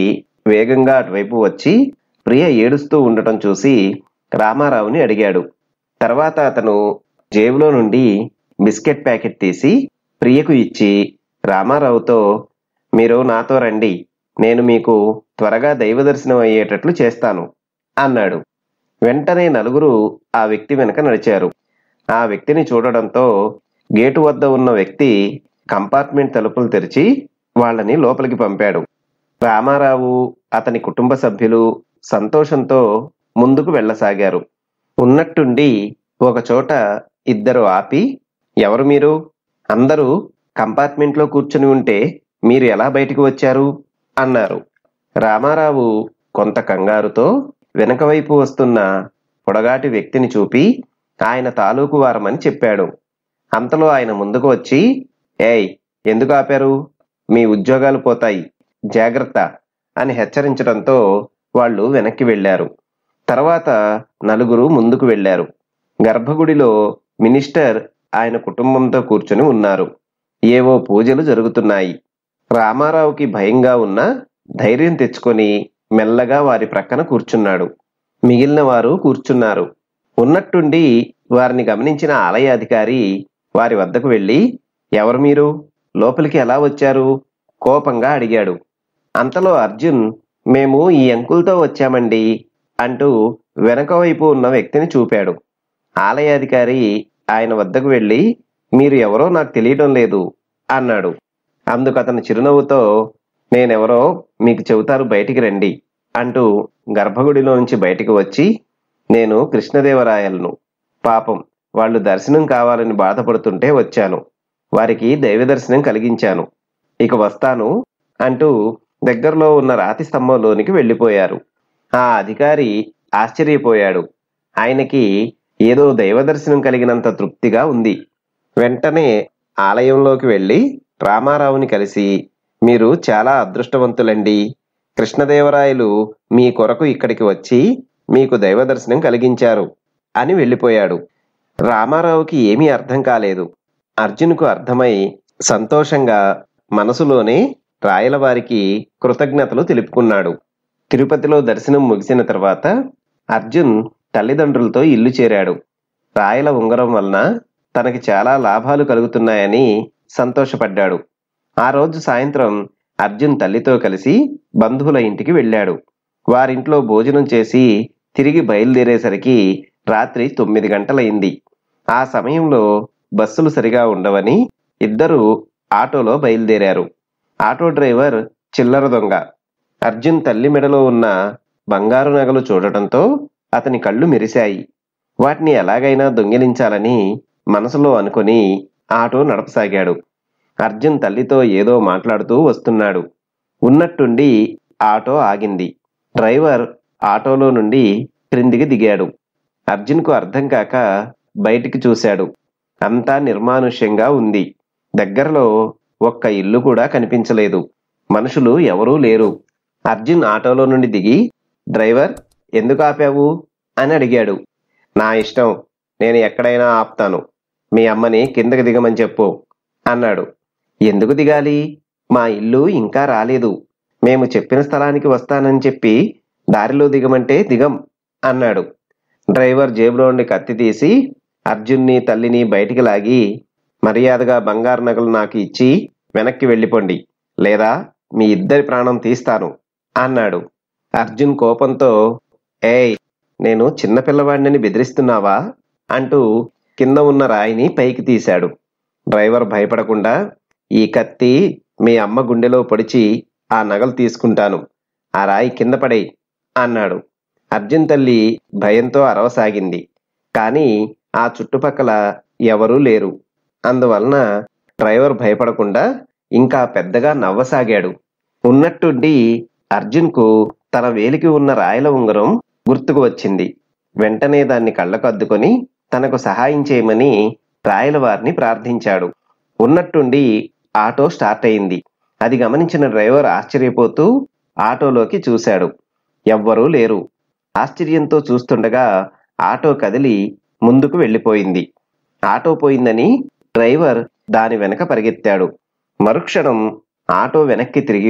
వేగంగా అటువైపు వచ్చి ప్రియ ఏడుస్తూ ఉండటం చూసి రామారావుని అడిగాడు తర్వాత అతను జేబులో నుండి బిస్కెట్ ప్యాకెట్ తీసి ప్రియకు ఇచ్చి రామారావుతో మీరు నాతో రండి నేను మీకు త్వరగా దైవ దర్శనం అయ్యేటట్లు చేస్తాను అన్నాడు వెంటనే నలుగురు ఆ వ్యక్తి వెనక నడిచారు ఆ వ్యక్తిని చూడడంతో గేటు వద్ద ఉన్న వ్యక్తి కంపార్ట్మెంట్ తలుపులు తెరిచి వాళ్ళని లోపలికి పంపాడు రామారావు అతని కుటుంబ సభ్యులు సంతోషంతో ముందుకు వెళ్ళసాగారు ఉన్నట్టుండి ఒక చోట ఇద్దరు ఆపి ఎవరు మీరు అందరూ కంపార్ట్మెంట్లో కూర్చుని ఉంటే మీరు ఎలా బయటికి వచ్చారు అన్నారు రామారావు కొంత కంగారుతో వెనక వైపు వస్తున్న పొడగాటి వ్యక్తిని చూపి ఆయన తాలూకు వారమని చెప్పాడు అంతలో ఆయన ముందుకు వచ్చి ఏయ్ ఎందుకు ఆపారు మీ ఉద్యోగాలు పోతాయి జాగ్రత్త అని హెచ్చరించడంతో వాళ్ళు వెనక్కి వెళ్ళారు తర్వాత నలుగురు ముందుకు వెళ్ళారు గర్భగుడిలో మినిస్టర్ ఆయన కుటుంబంతో కూర్చొని ఉన్నారు ఏవో పూజలు జరుగుతున్నాయి రామారావుకి భయంగా ఉన్న ధైర్యం తెచ్చుకొని మెల్లగా వారి ప్రక్కన కూర్చున్నాడు మిగిలిన వారు కూర్చున్నారు ఉన్నట్టుండి వారిని గమనించిన ఆలయ అధికారి వారి వద్దకు వెళ్ళి ఎవరు మీరు లోపలికి ఎలా వచ్చారు కోపంగా అడిగాడు అంతలో అర్జున్ మేము ఈ అంకుల్తో వచ్చామండి అంటూ వెనక వైపు ఉన్న వ్యక్తిని చూపాడు ఆలయాధికారి ఆయన వద్దకు వెళ్ళి మీరు ఎవరో నాకు తెలియడం లేదు అన్నాడు అందుకు అతను చిరునవ్వుతో నేనెవరో మీకు చెబుతారు బయటికి రండి అంటూ గర్భగుడిలో నుంచి బయటికి వచ్చి నేను కృష్ణదేవరాయలను పాపం వాళ్ళు దర్శనం కావాలని బాధపడుతుంటే వచ్చాను వారికి దైవ దర్శనం కలిగించాను ఇక వస్తాను అంటూ దగ్గరలో ఉన్న రాతి స్తంభంలోనికి వెళ్ళిపోయారు ఆ అధికారి ఆశ్చర్యపోయాడు ఆయనకి ఏదో దైవ దర్శనం కలిగినంత తృప్తిగా ఉంది వెంటనే ఆలయంలోకి వెళ్ళి రామారావుని కలిసి మీరు చాలా అదృష్టవంతులండి కృష్ణదేవరాయలు మీ కొరకు ఇక్కడికి వచ్చి మీకు దైవ దర్శనం కలిగించారు అని వెళ్ళిపోయాడు రామారావుకి ఏమీ అర్థం కాలేదు అర్జున్కు అర్థమై సంతోషంగా మనసులోనే రాయలవారికి కృతజ్ఞతలు తెలుపుకున్నాడు తిరుపతిలో దర్శనం ముగిసిన తర్వాత అర్జున్ తల్లిదండ్రులతో ఇల్లు చేరాడు రాయల ఉంగరం వలన తనకి చాలా లాభాలు కలుగుతున్నాయని సంతోషపడ్డాడు ఆ రోజు సాయంత్రం అర్జున్ తల్లితో కలిసి బంధువుల ఇంటికి వెళ్ళాడు వారింట్లో భోజనం చేసి తిరిగి బయలుదేరేసరికి రాత్రి తొమ్మిది గంటలయింది ఆ సమయంలో బస్సులు సరిగా ఉండవని ఇద్దరు ఆటోలో బయలుదేరారు ఆటో డ్రైవర్ చిల్లర దొంగ అర్జున్ తల్లి మెడలో ఉన్న బంగారు నగలు చూడటంతో అతని కళ్ళు మెరిశాయి వాటిని ఎలాగైనా దొంగిలించాలని మనసులో అనుకొని ఆటో నడపసాగాడు అర్జున్ తల్లితో ఏదో మాట్లాడుతూ వస్తున్నాడు ఉన్నట్టుండి ఆటో ఆగింది డ్రైవర్ ఆటోలో నుండి క్రిందికి దిగాడు అర్జున్కు అర్థం కాక బయటికి చూశాడు అంతా నిర్మానుష్యంగా ఉంది దగ్గరలో ఒక్క ఇల్లు కూడా కనిపించలేదు మనుషులు ఎవరూ లేరు అర్జున్ ఆటోలో నుండి దిగి డ్రైవర్ ఎందుకు ఆపావు అని అడిగాడు నా ఇష్టం నేను ఎక్కడైనా ఆపుతాను మీ అమ్మని కిందకి దిగమని చెప్పు అన్నాడు ఎందుకు దిగాలి మా ఇల్లు ఇంకా రాలేదు మేము చెప్పిన స్థలానికి వస్తానని చెప్పి దారిలో దిగమంటే దిగం అన్నాడు డ్రైవర్ జేబులో నుండి కత్తి తీసి అర్జున్ని తల్లిని బయటికి లాగి మర్యాదగా బంగారు నగలు నాకు ఇచ్చి వెనక్కి వెళ్ళిపోండి లేదా మీ ఇద్దరి ప్రాణం తీస్తాను అన్నాడు అర్జున్ కోపంతో ఏయ్ నేను చిన్నపిల్లవాడిని బెదిరిస్తున్నావా అంటూ కింద ఉన్న రాయిని పైకి తీశాడు డ్రైవర్ భయపడకుండా ఈ కత్తి మీ అమ్మ గుండెలో పొడిచి ఆ నగలు తీసుకుంటాను ఆ రాయి కింద పడే అన్నాడు అర్జున్ తల్లి భయంతో అరవసాగింది కానీ ఆ చుట్టుపక్కల ఎవరూ లేరు అందువలన డ్రైవర్ భయపడకుండా ఇంకా పెద్దగా నవ్వసాగాడు ఉన్నట్టుండి అర్జున్కు తన వేలికి ఉన్న రాయల ఉంగరం గుర్తుకు వచ్చింది వెంటనే దాన్ని కళ్ళకు అద్దుకొని తనకు సహాయం చేయమని రాయల వారిని ప్రార్థించాడు ఉన్నట్టుండి ఆటో స్టార్ట్ అయింది అది గమనించిన డ్రైవర్ ఆశ్చర్యపోతూ ఆటోలోకి చూశాడు ఎవ్వరూ లేరు ఆశ్చర్యంతో చూస్తుండగా ఆటో కదిలి ముందుకు వెళ్ళిపోయింది ఆటో పోయిందని డ్రైవర్ దాని వెనక పరిగెత్తాడు మరుక్షణం ఆటో వెనక్కి తిరిగి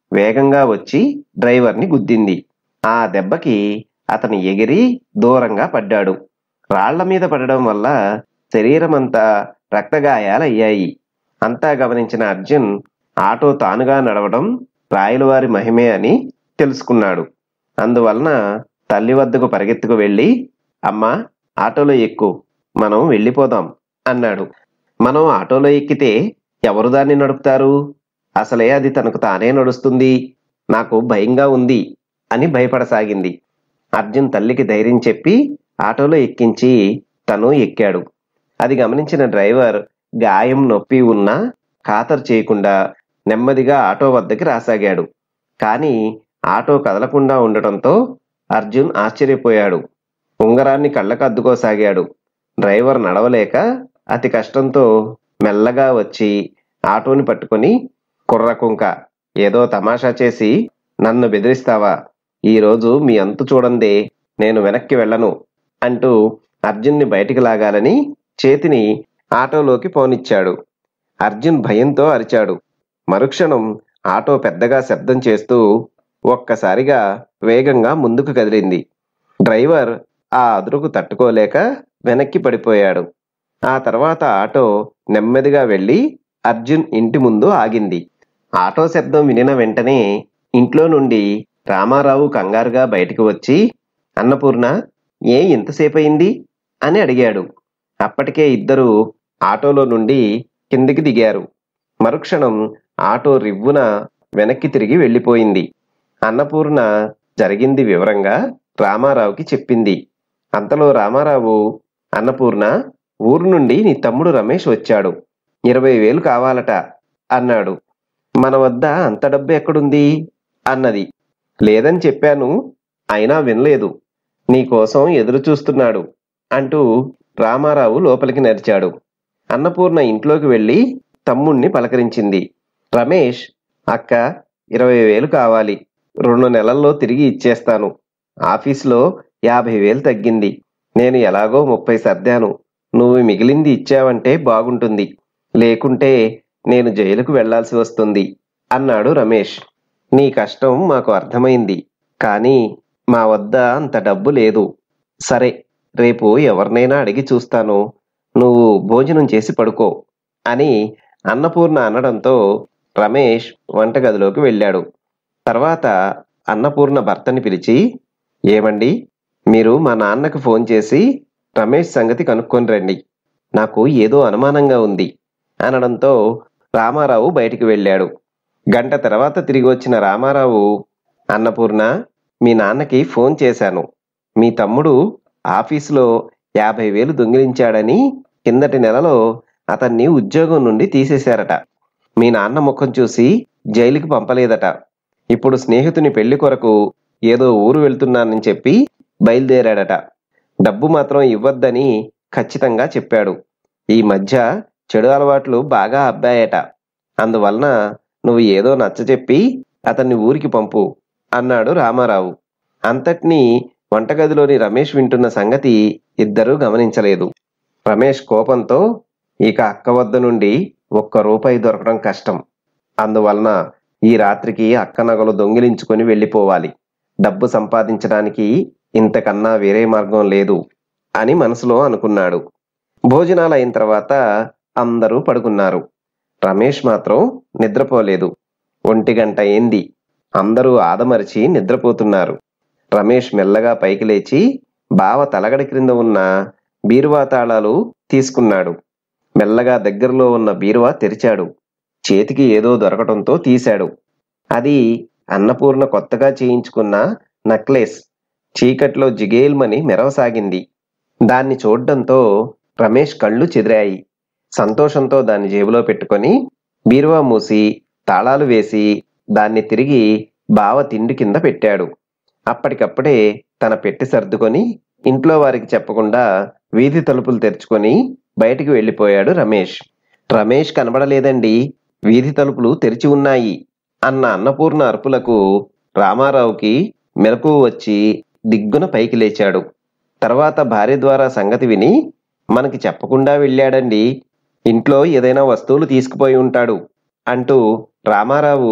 వేగంగా వచ్చి డ్రైవర్ని గుద్దింది ఆ దెబ్బకి అతను ఎగిరి దూరంగా పడ్డాడు రాళ్ల మీద పడడం వల్ల శరీరమంతా రక్తగాయాలయ్యాయి అంతా గమనించిన అర్జున్ ఆటో తానుగా నడవడం రాయలవారి మహిమే అని తెలుసుకున్నాడు అందువలన తల్లి వద్దకు పరిగెత్తుకు వెళ్ళి అమ్మా ఆటోలో ఎక్కు మనం వెళ్ళిపోదాం అన్నాడు మనం ఆటోలో ఎక్కితే ఎవరు దాన్ని నడుపుతారు అసలే అది తనకు తానే నడుస్తుంది నాకు భయంగా ఉంది అని భయపడసాగింది అర్జున్ తల్లికి ధైర్యం చెప్పి ఆటోలో ఎక్కించి తను ఎక్కాడు అది గమనించిన డ్రైవర్ గాయం నొప్పి ఉన్నా ఖాతరు చేయకుండా నెమ్మదిగా ఆటో వద్దకి రాసాగాడు కానీ ఆటో కదలకుండా ఉండటంతో అర్జున్ ఆశ్చర్యపోయాడు ఉంగరాన్ని కళ్ళకు అద్దుకోసాగాడు డ్రైవర్ నడవలేక అతి కష్టంతో మెల్లగా వచ్చి ఆటోని పట్టుకొని కుర్ర కుంక ఏదో తమాషా చేసి నన్ను బెదిరిస్తావా ఈరోజు మీ అంతు చూడందే నేను వెనక్కి వెళ్ళను అంటూ అర్జున్ని బయటికి లాగాలని చేతిని ఆటోలోకి పోనిచ్చాడు అర్జున్ భయంతో అరిచాడు మరుక్షణం ఆటో పెద్దగా శబ్దం చేస్తూ ఒక్కసారిగా వేగంగా ముందుకు కదిలింది డ్రైవర్ ఆ అదురుకు తట్టుకోలేక వెనక్కి పడిపోయాడు ఆ తర్వాత ఆటో నెమ్మదిగా వెళ్ళి అర్జున్ ఇంటి ముందు ఆగింది ఆటో శబ్దం వినిన వెంటనే ఇంట్లో నుండి రామారావు కంగారుగా బయటికి వచ్చి అన్నపూర్ణ ఏ ఇంతసేపు అయింది అని అడిగాడు అప్పటికే ఇద్దరు ఆటోలో నుండి కిందికి దిగారు మరుక్షణం ఆటో రివ్వున వెనక్కి తిరిగి వెళ్ళిపోయింది అన్నపూర్ణ జరిగింది వివరంగా రామారావుకి చెప్పింది అంతలో రామారావు అన్నపూర్ణ ఊరు నుండి నీ తమ్ముడు రమేష్ వచ్చాడు ఇరవై వేలు కావాలట అన్నాడు మన వద్ద అంత డబ్బు ఎక్కడుంది అన్నది లేదని చెప్పాను అయినా వినలేదు నీకోసం ఎదురు చూస్తున్నాడు అంటూ రామారావు లోపలికి నడిచాడు అన్నపూర్ణ ఇంట్లోకి వెళ్ళి తమ్ముణ్ణి పలకరించింది రమేష్ అక్క ఇరవై వేలు కావాలి రెండు నెలల్లో తిరిగి ఇచ్చేస్తాను ఆఫీస్లో యాభై వేలు తగ్గింది నేను ఎలాగో ముప్పై సర్దాను నువ్వు మిగిలింది ఇచ్చావంటే బాగుంటుంది లేకుంటే నేను జైలుకు వెళ్లాల్సి వస్తుంది అన్నాడు రమేష్ నీ కష్టం మాకు అర్థమైంది కానీ మా వద్ద అంత డబ్బు లేదు సరే రేపు ఎవరినైనా అడిగి చూస్తాను నువ్వు భోజనం చేసి పడుకో అని అన్నపూర్ణ అనడంతో రమేష్ వంటగదిలోకి వెళ్ళాడు తర్వాత అన్నపూర్ణ భర్తని పిలిచి ఏమండి మీరు మా నాన్నకు ఫోన్ చేసి రమేష్ సంగతి కనుక్కొని రండి నాకు ఏదో అనుమానంగా ఉంది అనడంతో రామారావు బయటికి వెళ్ళాడు గంట తర్వాత తిరిగి వచ్చిన రామారావు అన్నపూర్ణ మీ నాన్నకి ఫోన్ చేశాను మీ తమ్ముడు ఆఫీసులో యాభై వేలు దొంగిలించాడని కిందటి నెలలో అతన్ని ఉద్యోగం నుండి తీసేశారట మీ నాన్న ముఖం చూసి జైలుకి పంపలేదట ఇప్పుడు స్నేహితుని పెళ్లి కొరకు ఏదో ఊరు వెళ్తున్నానని చెప్పి బయలుదేరాడట డబ్బు మాత్రం ఇవ్వద్దని ఖచ్చితంగా చెప్పాడు ఈ మధ్య చెడు అలవాట్లు బాగా అబ్బాయట అందువలన నువ్వు ఏదో నచ్చచెప్పి అతన్ని ఊరికి పంపు అన్నాడు రామారావు అంతటినీ వంటగదిలోని రమేష్ వింటున్న సంగతి ఇద్దరూ గమనించలేదు రమేష్ కోపంతో ఇక అక్క వద్ద నుండి ఒక్క రూపాయి దొరకడం కష్టం అందువలన ఈ రాత్రికి అక్క నగలు దొంగిలించుకొని వెళ్ళిపోవాలి డబ్బు సంపాదించడానికి ఇంతకన్నా వేరే మార్గం లేదు అని మనసులో అనుకున్నాడు భోజనాలు అయిన తర్వాత అందరూ పడుకున్నారు రమేష్ మాత్రం నిద్రపోలేదు ఒంటి గంట ఏంది అందరూ ఆదమరిచి నిద్రపోతున్నారు రమేష్ మెల్లగా పైకి లేచి బావ తలగడి క్రింద ఉన్న బీరువా తాళాలు తీసుకున్నాడు మెల్లగా దగ్గరలో ఉన్న బీరువా తెరిచాడు చేతికి ఏదో దొరకటంతో తీశాడు అది అన్నపూర్ణ కొత్తగా చేయించుకున్న నక్లెస్ చీకట్లో జిగేల్మని మెరవసాగింది దాన్ని చూడ్డంతో రమేష్ కళ్ళు చెదిరాయి సంతోషంతో దాన్ని జేబులో పెట్టుకొని బీరువా మూసి తాళాలు వేసి దాన్ని తిరిగి బావ తిండి కింద పెట్టాడు అప్పటికప్పుడే తన పెట్టి సర్దుకొని ఇంట్లో వారికి చెప్పకుండా వీధి తలుపులు తెరుచుకొని బయటికి వెళ్ళిపోయాడు రమేష్ రమేష్ కనబడలేదండి వీధి తలుపులు తెరిచి ఉన్నాయి అన్న అన్నపూర్ణ అరుపులకు రామారావుకి మెలకు వచ్చి దిగ్గున పైకి లేచాడు తర్వాత భార్య ద్వారా సంగతి విని మనకి చెప్పకుండా వెళ్ళాడండి ఇంట్లో ఏదైనా వస్తువులు తీసుకుపోయి ఉంటాడు అంటూ రామారావు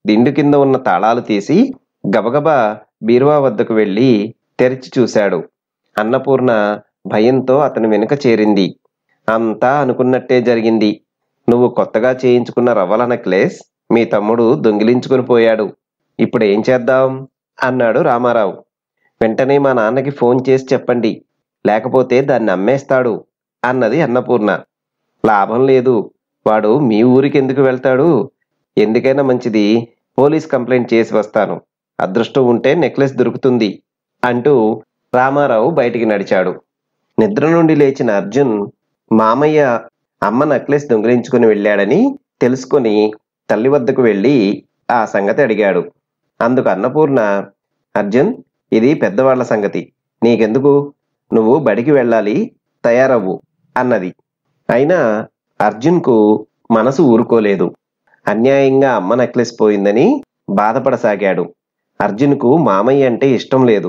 దిండు కింద ఉన్న తాళాలు తీసి గబగబా బీరువా వద్దకు వెళ్ళి తెరిచి చూశాడు అన్నపూర్ణ భయంతో అతని వెనుక చేరింది అంతా అనుకున్నట్టే జరిగింది నువ్వు కొత్తగా చేయించుకున్న రవ్వల నెక్లెస్ మీ తమ్ముడు దొంగిలించుకుని పోయాడు ఇప్పుడు ఏం చేద్దాం అన్నాడు రామారావు వెంటనే మా నాన్నకి ఫోన్ చేసి చెప్పండి లేకపోతే దాన్ని అమ్మేస్తాడు అన్నది అన్నపూర్ణ లాభం లేదు వాడు మీ ఊరికి ఎందుకు వెళ్తాడు ఎందుకైనా మంచిది పోలీస్ కంప్లైంట్ చేసి వస్తాను అదృష్టం ఉంటే నెక్లెస్ దొరుకుతుంది అంటూ రామారావు బయటికి నడిచాడు నిద్ర నుండి లేచిన అర్జున్ మామయ్య అమ్మ నెక్లెస్ దొంగిలించుకుని వెళ్ళాడని తెలుసుకొని తల్లి వద్దకు వెళ్ళి ఆ సంగతి అడిగాడు అందుకు అన్నపూర్ణ అర్జున్ ఇది పెద్దవాళ్ల సంగతి నీకెందుకు నువ్వు బడికి వెళ్ళాలి తయారవ్వు అన్నది అయినా అర్జున్కు మనసు ఊరుకోలేదు అన్యాయంగా అమ్మ నెక్లెస్ పోయిందని బాధపడసాగాడు అర్జున్కు మామయ్య అంటే ఇష్టం లేదు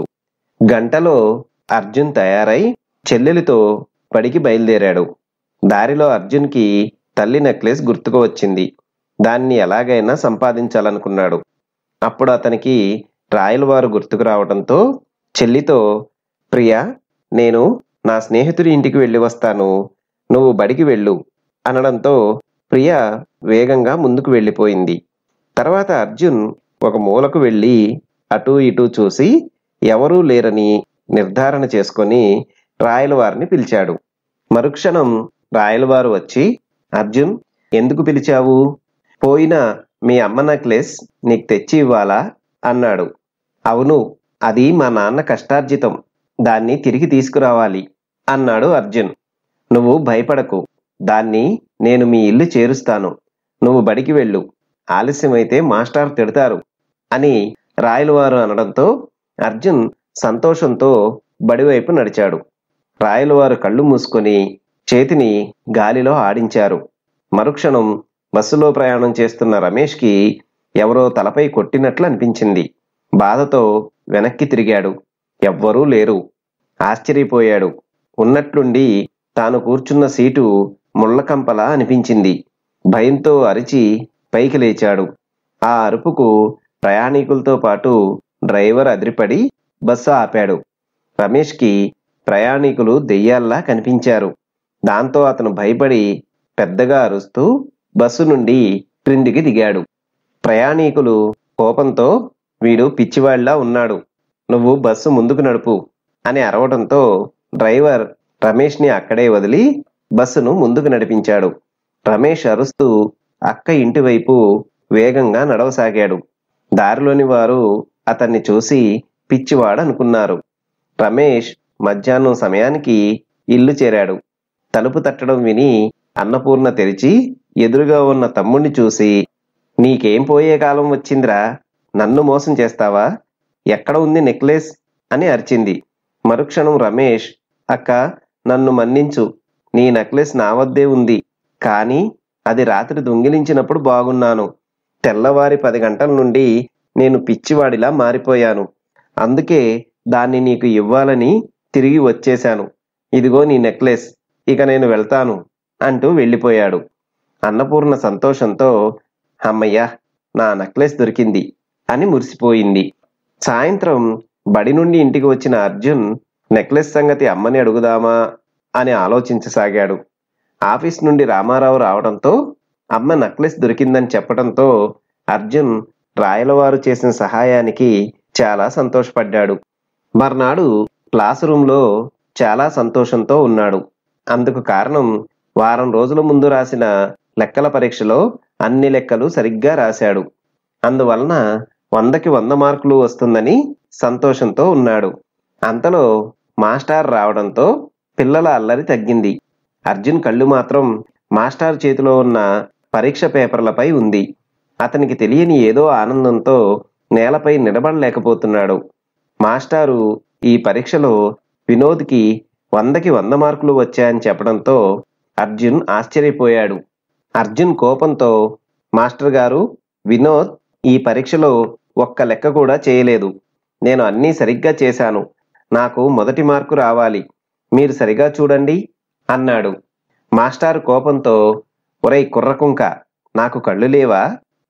గంటలో అర్జున్ తయారై చెల్లెలితో బడికి బయలుదేరాడు దారిలో అర్జున్కి తల్లి నెక్లెస్ గుర్తుకు వచ్చింది దాన్ని ఎలాగైనా సంపాదించాలనుకున్నాడు అప్పుడు అతనికి రాయలవారు గుర్తుకు రావడంతో చెల్లితో ప్రియా నేను నా స్నేహితుడి ఇంటికి వెళ్ళి వస్తాను నువ్వు బడికి వెళ్ళు అనడంతో ప్రియ వేగంగా ముందుకు వెళ్ళిపోయింది తర్వాత అర్జున్ ఒక మూలకు వెళ్ళి అటూ ఇటూ చూసి ఎవరూ లేరని నిర్ధారణ చేసుకొని రాయలవారిని పిలిచాడు మరుక్షణం రాయలవారు వచ్చి అర్జున్ ఎందుకు పిలిచావు పోయిన మీ అమ్మ నెక్లెస్ నీకు తెచ్చి ఇవ్వాలా అన్నాడు అవును అది మా నాన్న కష్టార్జితం దాన్ని తిరిగి తీసుకురావాలి అన్నాడు అర్జున్ నువ్వు భయపడకు దాన్ని నేను మీ ఇల్లు చేరుస్తాను నువ్వు బడికి వెళ్ళు ఆలస్యమైతే మాస్టర్ తిడతారు అని రాయలవారు అనడంతో అర్జున్ సంతోషంతో బడివైపు నడిచాడు రాయలవారు కళ్ళు మూసుకొని చేతిని గాలిలో ఆడించారు మరుక్షణం బస్సులో ప్రయాణం చేస్తున్న రమేష్కి ఎవరో తలపై కొట్టినట్లు అనిపించింది బాధతో వెనక్కి తిరిగాడు ఎవ్వరూ లేరు ఆశ్చర్యపోయాడు ఉన్నట్లుండి తాను కూర్చున్న సీటు ముళ్ళకంపలా అనిపించింది భయంతో అరిచి పైకి లేచాడు ఆ అరుపుకు ప్రయాణికులతో పాటు డ్రైవర్ అదిరిపడి బస్సు ఆపాడు రమేష్కి ప్రయాణికులు దెయ్యాల్లా కనిపించారు దాంతో అతను భయపడి పెద్దగా అరుస్తూ బస్సు నుండి క్రిందికి దిగాడు ప్రయాణికులు కోపంతో వీడు పిచ్చివాళ్లా ఉన్నాడు నువ్వు బస్సు ముందుకు నడుపు అని అరవడంతో డ్రైవర్ రమేష్ని అక్కడే వదిలి బస్సును ముందుకు నడిపించాడు రమేష్ అరుస్తూ అక్క ఇంటి వైపు వేగంగా నడవసాగాడు దారిలోని వారు అతన్ని చూసి పిచ్చివాడు అనుకున్నారు రమేష్ మధ్యాహ్నం సమయానికి ఇల్లు చేరాడు తలుపు తట్టడం విని అన్నపూర్ణ తెరిచి ఎదురుగా ఉన్న తమ్ముణ్ణి చూసి నీకేం పోయే కాలం వచ్చిందిరా నన్ను మోసం చేస్తావా ఎక్కడ ఉంది నెక్లెస్ అని అరిచింది మరుక్షణం రమేష్ అక్క నన్ను మన్నించు నీ నెక్లెస్ నా వద్దే ఉంది కానీ అది రాత్రి దొంగిలించినప్పుడు బాగున్నాను తెల్లవారి పది గంటల నుండి నేను పిచ్చివాడిలా మారిపోయాను అందుకే దాన్ని నీకు ఇవ్వాలని తిరిగి వచ్చేశాను ఇదిగో నీ నెక్లెస్ ఇక నేను వెళ్తాను అంటూ వెళ్ళిపోయాడు అన్నపూర్ణ సంతోషంతో అమ్మయ్యా నా నెక్లెస్ దొరికింది అని మురిసిపోయింది సాయంత్రం బడి నుండి ఇంటికి వచ్చిన అర్జున్ నెక్లెస్ సంగతి అమ్మని అడుగుదామా అని ఆలోచించసాగాడు ఆఫీస్ నుండి రామారావు రావడంతో అమ్మ నెక్లెస్ దొరికిందని చెప్పడంతో అర్జున్ రాయలవారు చేసిన సహాయానికి చాలా సంతోషపడ్డాడు మర్నాడు క్లాస్ రూమ్లో చాలా సంతోషంతో ఉన్నాడు అందుకు కారణం వారం రోజుల ముందు రాసిన లెక్కల పరీక్షలో అన్ని లెక్కలు సరిగ్గా రాశాడు అందువలన వందకి వంద మార్కులు వస్తుందని సంతోషంతో ఉన్నాడు అంతలో మాస్టార్ రావడంతో పిల్లల అల్లరి తగ్గింది అర్జున్ కళ్ళు మాత్రం మాస్టార్ చేతిలో ఉన్న పరీక్ష పేపర్లపై ఉంది అతనికి తెలియని ఏదో ఆనందంతో నేలపై నిలబడలేకపోతున్నాడు మాస్టారు ఈ పరీక్షలో వినోద్కి వందకి వంద మార్కులు వచ్చాయని చెప్పడంతో అర్జున్ ఆశ్చర్యపోయాడు అర్జున్ కోపంతో మాస్టర్ గారు వినోద్ ఈ పరీక్షలో ఒక్క లెక్క కూడా చేయలేదు నేను అన్నీ సరిగ్గా చేశాను నాకు మొదటి మార్కు రావాలి మీరు సరిగా చూడండి అన్నాడు మాస్టారు కోపంతో ఒరేయ్ కుర్రకుంక నాకు కళ్ళు లేవా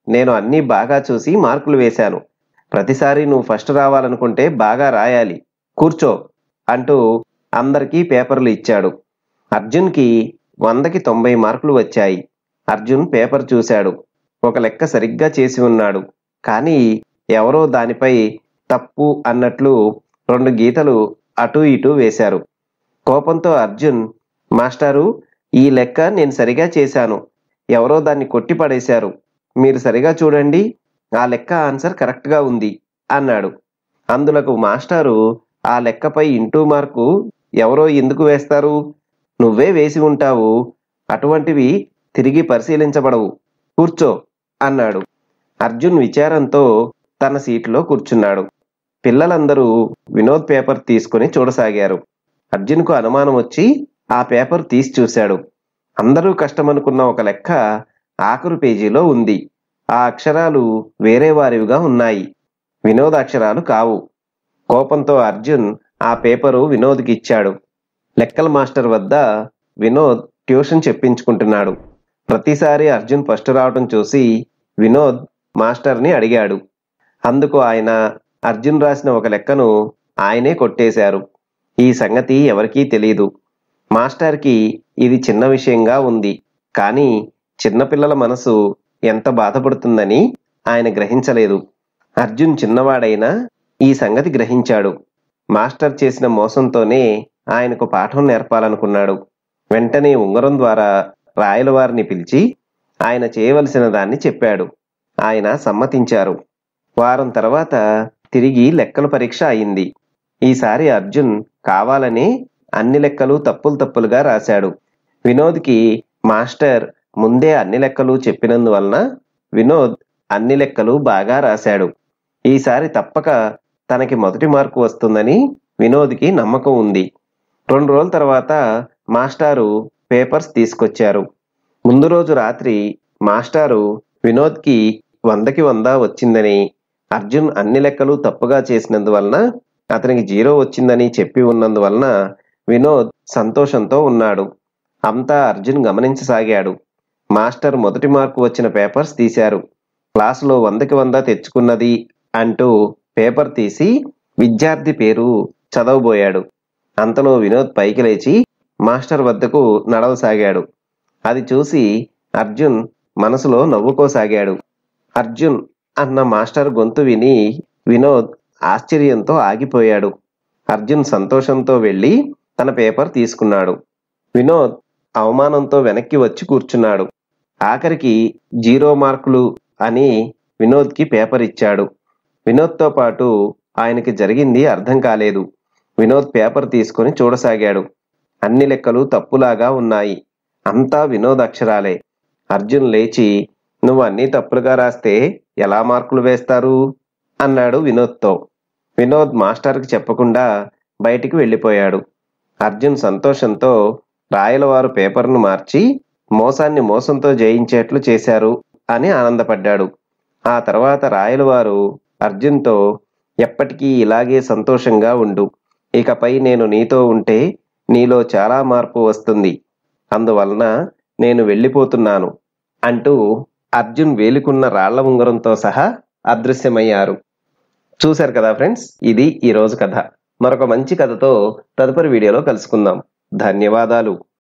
నేను అన్నీ బాగా చూసి మార్కులు వేశాను ప్రతిసారి నువ్వు ఫస్ట్ రావాలనుకుంటే బాగా రాయాలి కూర్చో అంటూ అందరికీ పేపర్లు ఇచ్చాడు అర్జున్కి వందకి తొంభై మార్కులు వచ్చాయి అర్జున్ పేపర్ చూశాడు ఒక లెక్క సరిగ్గా చేసి ఉన్నాడు కానీ ఎవరో దానిపై తప్పు అన్నట్లు రెండు గీతలు అటు ఇటు వేశారు కోపంతో అర్జున్ మాస్టారు ఈ లెక్క నేను సరిగా చేశాను ఎవరో దాన్ని కొట్టి పడేశారు మీరు సరిగా చూడండి ఆ లెక్క ఆన్సర్ కరెక్ట్గా ఉంది అన్నాడు అందులకు మాస్టారు ఆ లెక్కపై ఇంటూ మార్కు ఎవరో ఎందుకు వేస్తారు నువ్వే వేసి ఉంటావు అటువంటివి తిరిగి పరిశీలించబడవు కూర్చో అన్నాడు అర్జున్ విచారంతో తన సీట్లో కూర్చున్నాడు పిల్లలందరూ వినోద్ పేపర్ తీసుకుని చూడసాగారు అర్జున్కు అనుమానం వచ్చి ఆ పేపర్ తీసి చూశాడు అందరూ కష్టమనుకున్న ఒక లెక్క ఆఖరు పేజీలో ఉంది ఆ అక్షరాలు వేరే వారివిగా ఉన్నాయి వినోద్ అక్షరాలు కావు కోపంతో అర్జున్ ఆ పేపరు వినోద్కి ఇచ్చాడు లెక్కల మాస్టర్ వద్ద వినోద్ ట్యూషన్ చెప్పించుకుంటున్నాడు ప్రతిసారి అర్జున్ ఫస్ట్ రావటం చూసి వినోద్ మాస్టర్ని అడిగాడు అందుకు ఆయన అర్జున్ రాసిన ఒక లెక్కను ఆయనే కొట్టేశారు ఈ సంగతి ఎవరికీ తెలియదు మాస్టర్కి ఇది చిన్న విషయంగా ఉంది కానీ చిన్నపిల్లల మనసు ఎంత బాధపడుతుందని ఆయన గ్రహించలేదు అర్జున్ చిన్నవాడైనా ఈ సంగతి గ్రహించాడు మాస్టర్ చేసిన మోసంతోనే ఆయనకు పాఠం నేర్పాలనుకున్నాడు వెంటనే ఉంగరం ద్వారా రాయల వారిని పిలిచి ఆయన చేయవలసిన దాన్ని చెప్పాడు ఆయన సమ్మతించారు వారం తర్వాత తిరిగి లెక్కల పరీక్ష అయింది ఈసారి అర్జున్ కావాలనే అన్ని లెక్కలు తప్పులు తప్పులుగా రాశాడు వినోద్కి మాస్టర్ ముందే అన్ని లెక్కలు చెప్పినందువలన వినోద్ అన్ని లెక్కలు బాగా రాశాడు ఈసారి తప్పక తనకి మొదటి మార్కు వస్తుందని వినోద్కి నమ్మకం ఉంది రెండు రోజుల తర్వాత మాస్టారు పేపర్స్ తీసుకొచ్చారు ముందు రోజు రాత్రి మాస్టారు వినోద్కి వందకి వంద వచ్చిందని అర్జున్ అన్ని లెక్కలు తప్పుగా చేసినందువలన అతనికి జీరో వచ్చిందని చెప్పి ఉన్నందువలన వినోద్ సంతోషంతో ఉన్నాడు అంతా అర్జున్ గమనించసాగాడు మాస్టర్ మొదటి మార్కు వచ్చిన పేపర్స్ తీశారు క్లాసులో వందకి వంద తెచ్చుకున్నది అంటూ పేపర్ తీసి విద్యార్థి పేరు చదవబోయాడు అంతలో వినోద్ పైకి లేచి మాస్టర్ వద్దకు నడవసాగాడు అది చూసి అర్జున్ మనసులో నవ్వుకోసాగాడు అర్జున్ అన్న మాస్టర్ గొంతు విని వినోద్ ఆశ్చర్యంతో ఆగిపోయాడు అర్జున్ సంతోషంతో వెళ్ళి తన పేపర్ తీసుకున్నాడు వినోద్ అవమానంతో వెనక్కి వచ్చి కూర్చున్నాడు ఆఖరికి జీరో మార్కులు అని వినోద్కి పేపర్ ఇచ్చాడు వినోద్తో పాటు ఆయనకి జరిగింది అర్థం కాలేదు వినోద్ పేపర్ తీసుకొని చూడసాగాడు అన్ని లెక్కలు తప్పులాగా ఉన్నాయి అంతా వినోద్ అక్షరాలే అర్జున్ లేచి నువ్వు అన్నీ తప్పులుగా రాస్తే ఎలా మార్కులు వేస్తారు అన్నాడు వినోద్తో వినోద్ మాస్టర్కి చెప్పకుండా బయటికి వెళ్ళిపోయాడు అర్జున్ సంతోషంతో రాయలవారు పేపర్ను మార్చి మోసాన్ని మోసంతో జయించేట్లు చేశారు అని ఆనందపడ్డాడు ఆ తర్వాత రాయలవారు అర్జున్తో ఎప్పటికీ ఇలాగే సంతోషంగా ఉండు ఇకపై నేను నీతో ఉంటే నీలో చాలా మార్పు వస్తుంది అందువలన నేను వెళ్ళిపోతున్నాను అంటూ అర్జున్ వేలుకున్న రాళ్ల ఉంగరంతో సహా అదృశ్యమయ్యారు చూశారు కదా ఫ్రెండ్స్ ఇది ఈ రోజు కథ మరొక మంచి కథతో తదుపరి వీడియోలో కలుసుకుందాం ధన్యవాదాలు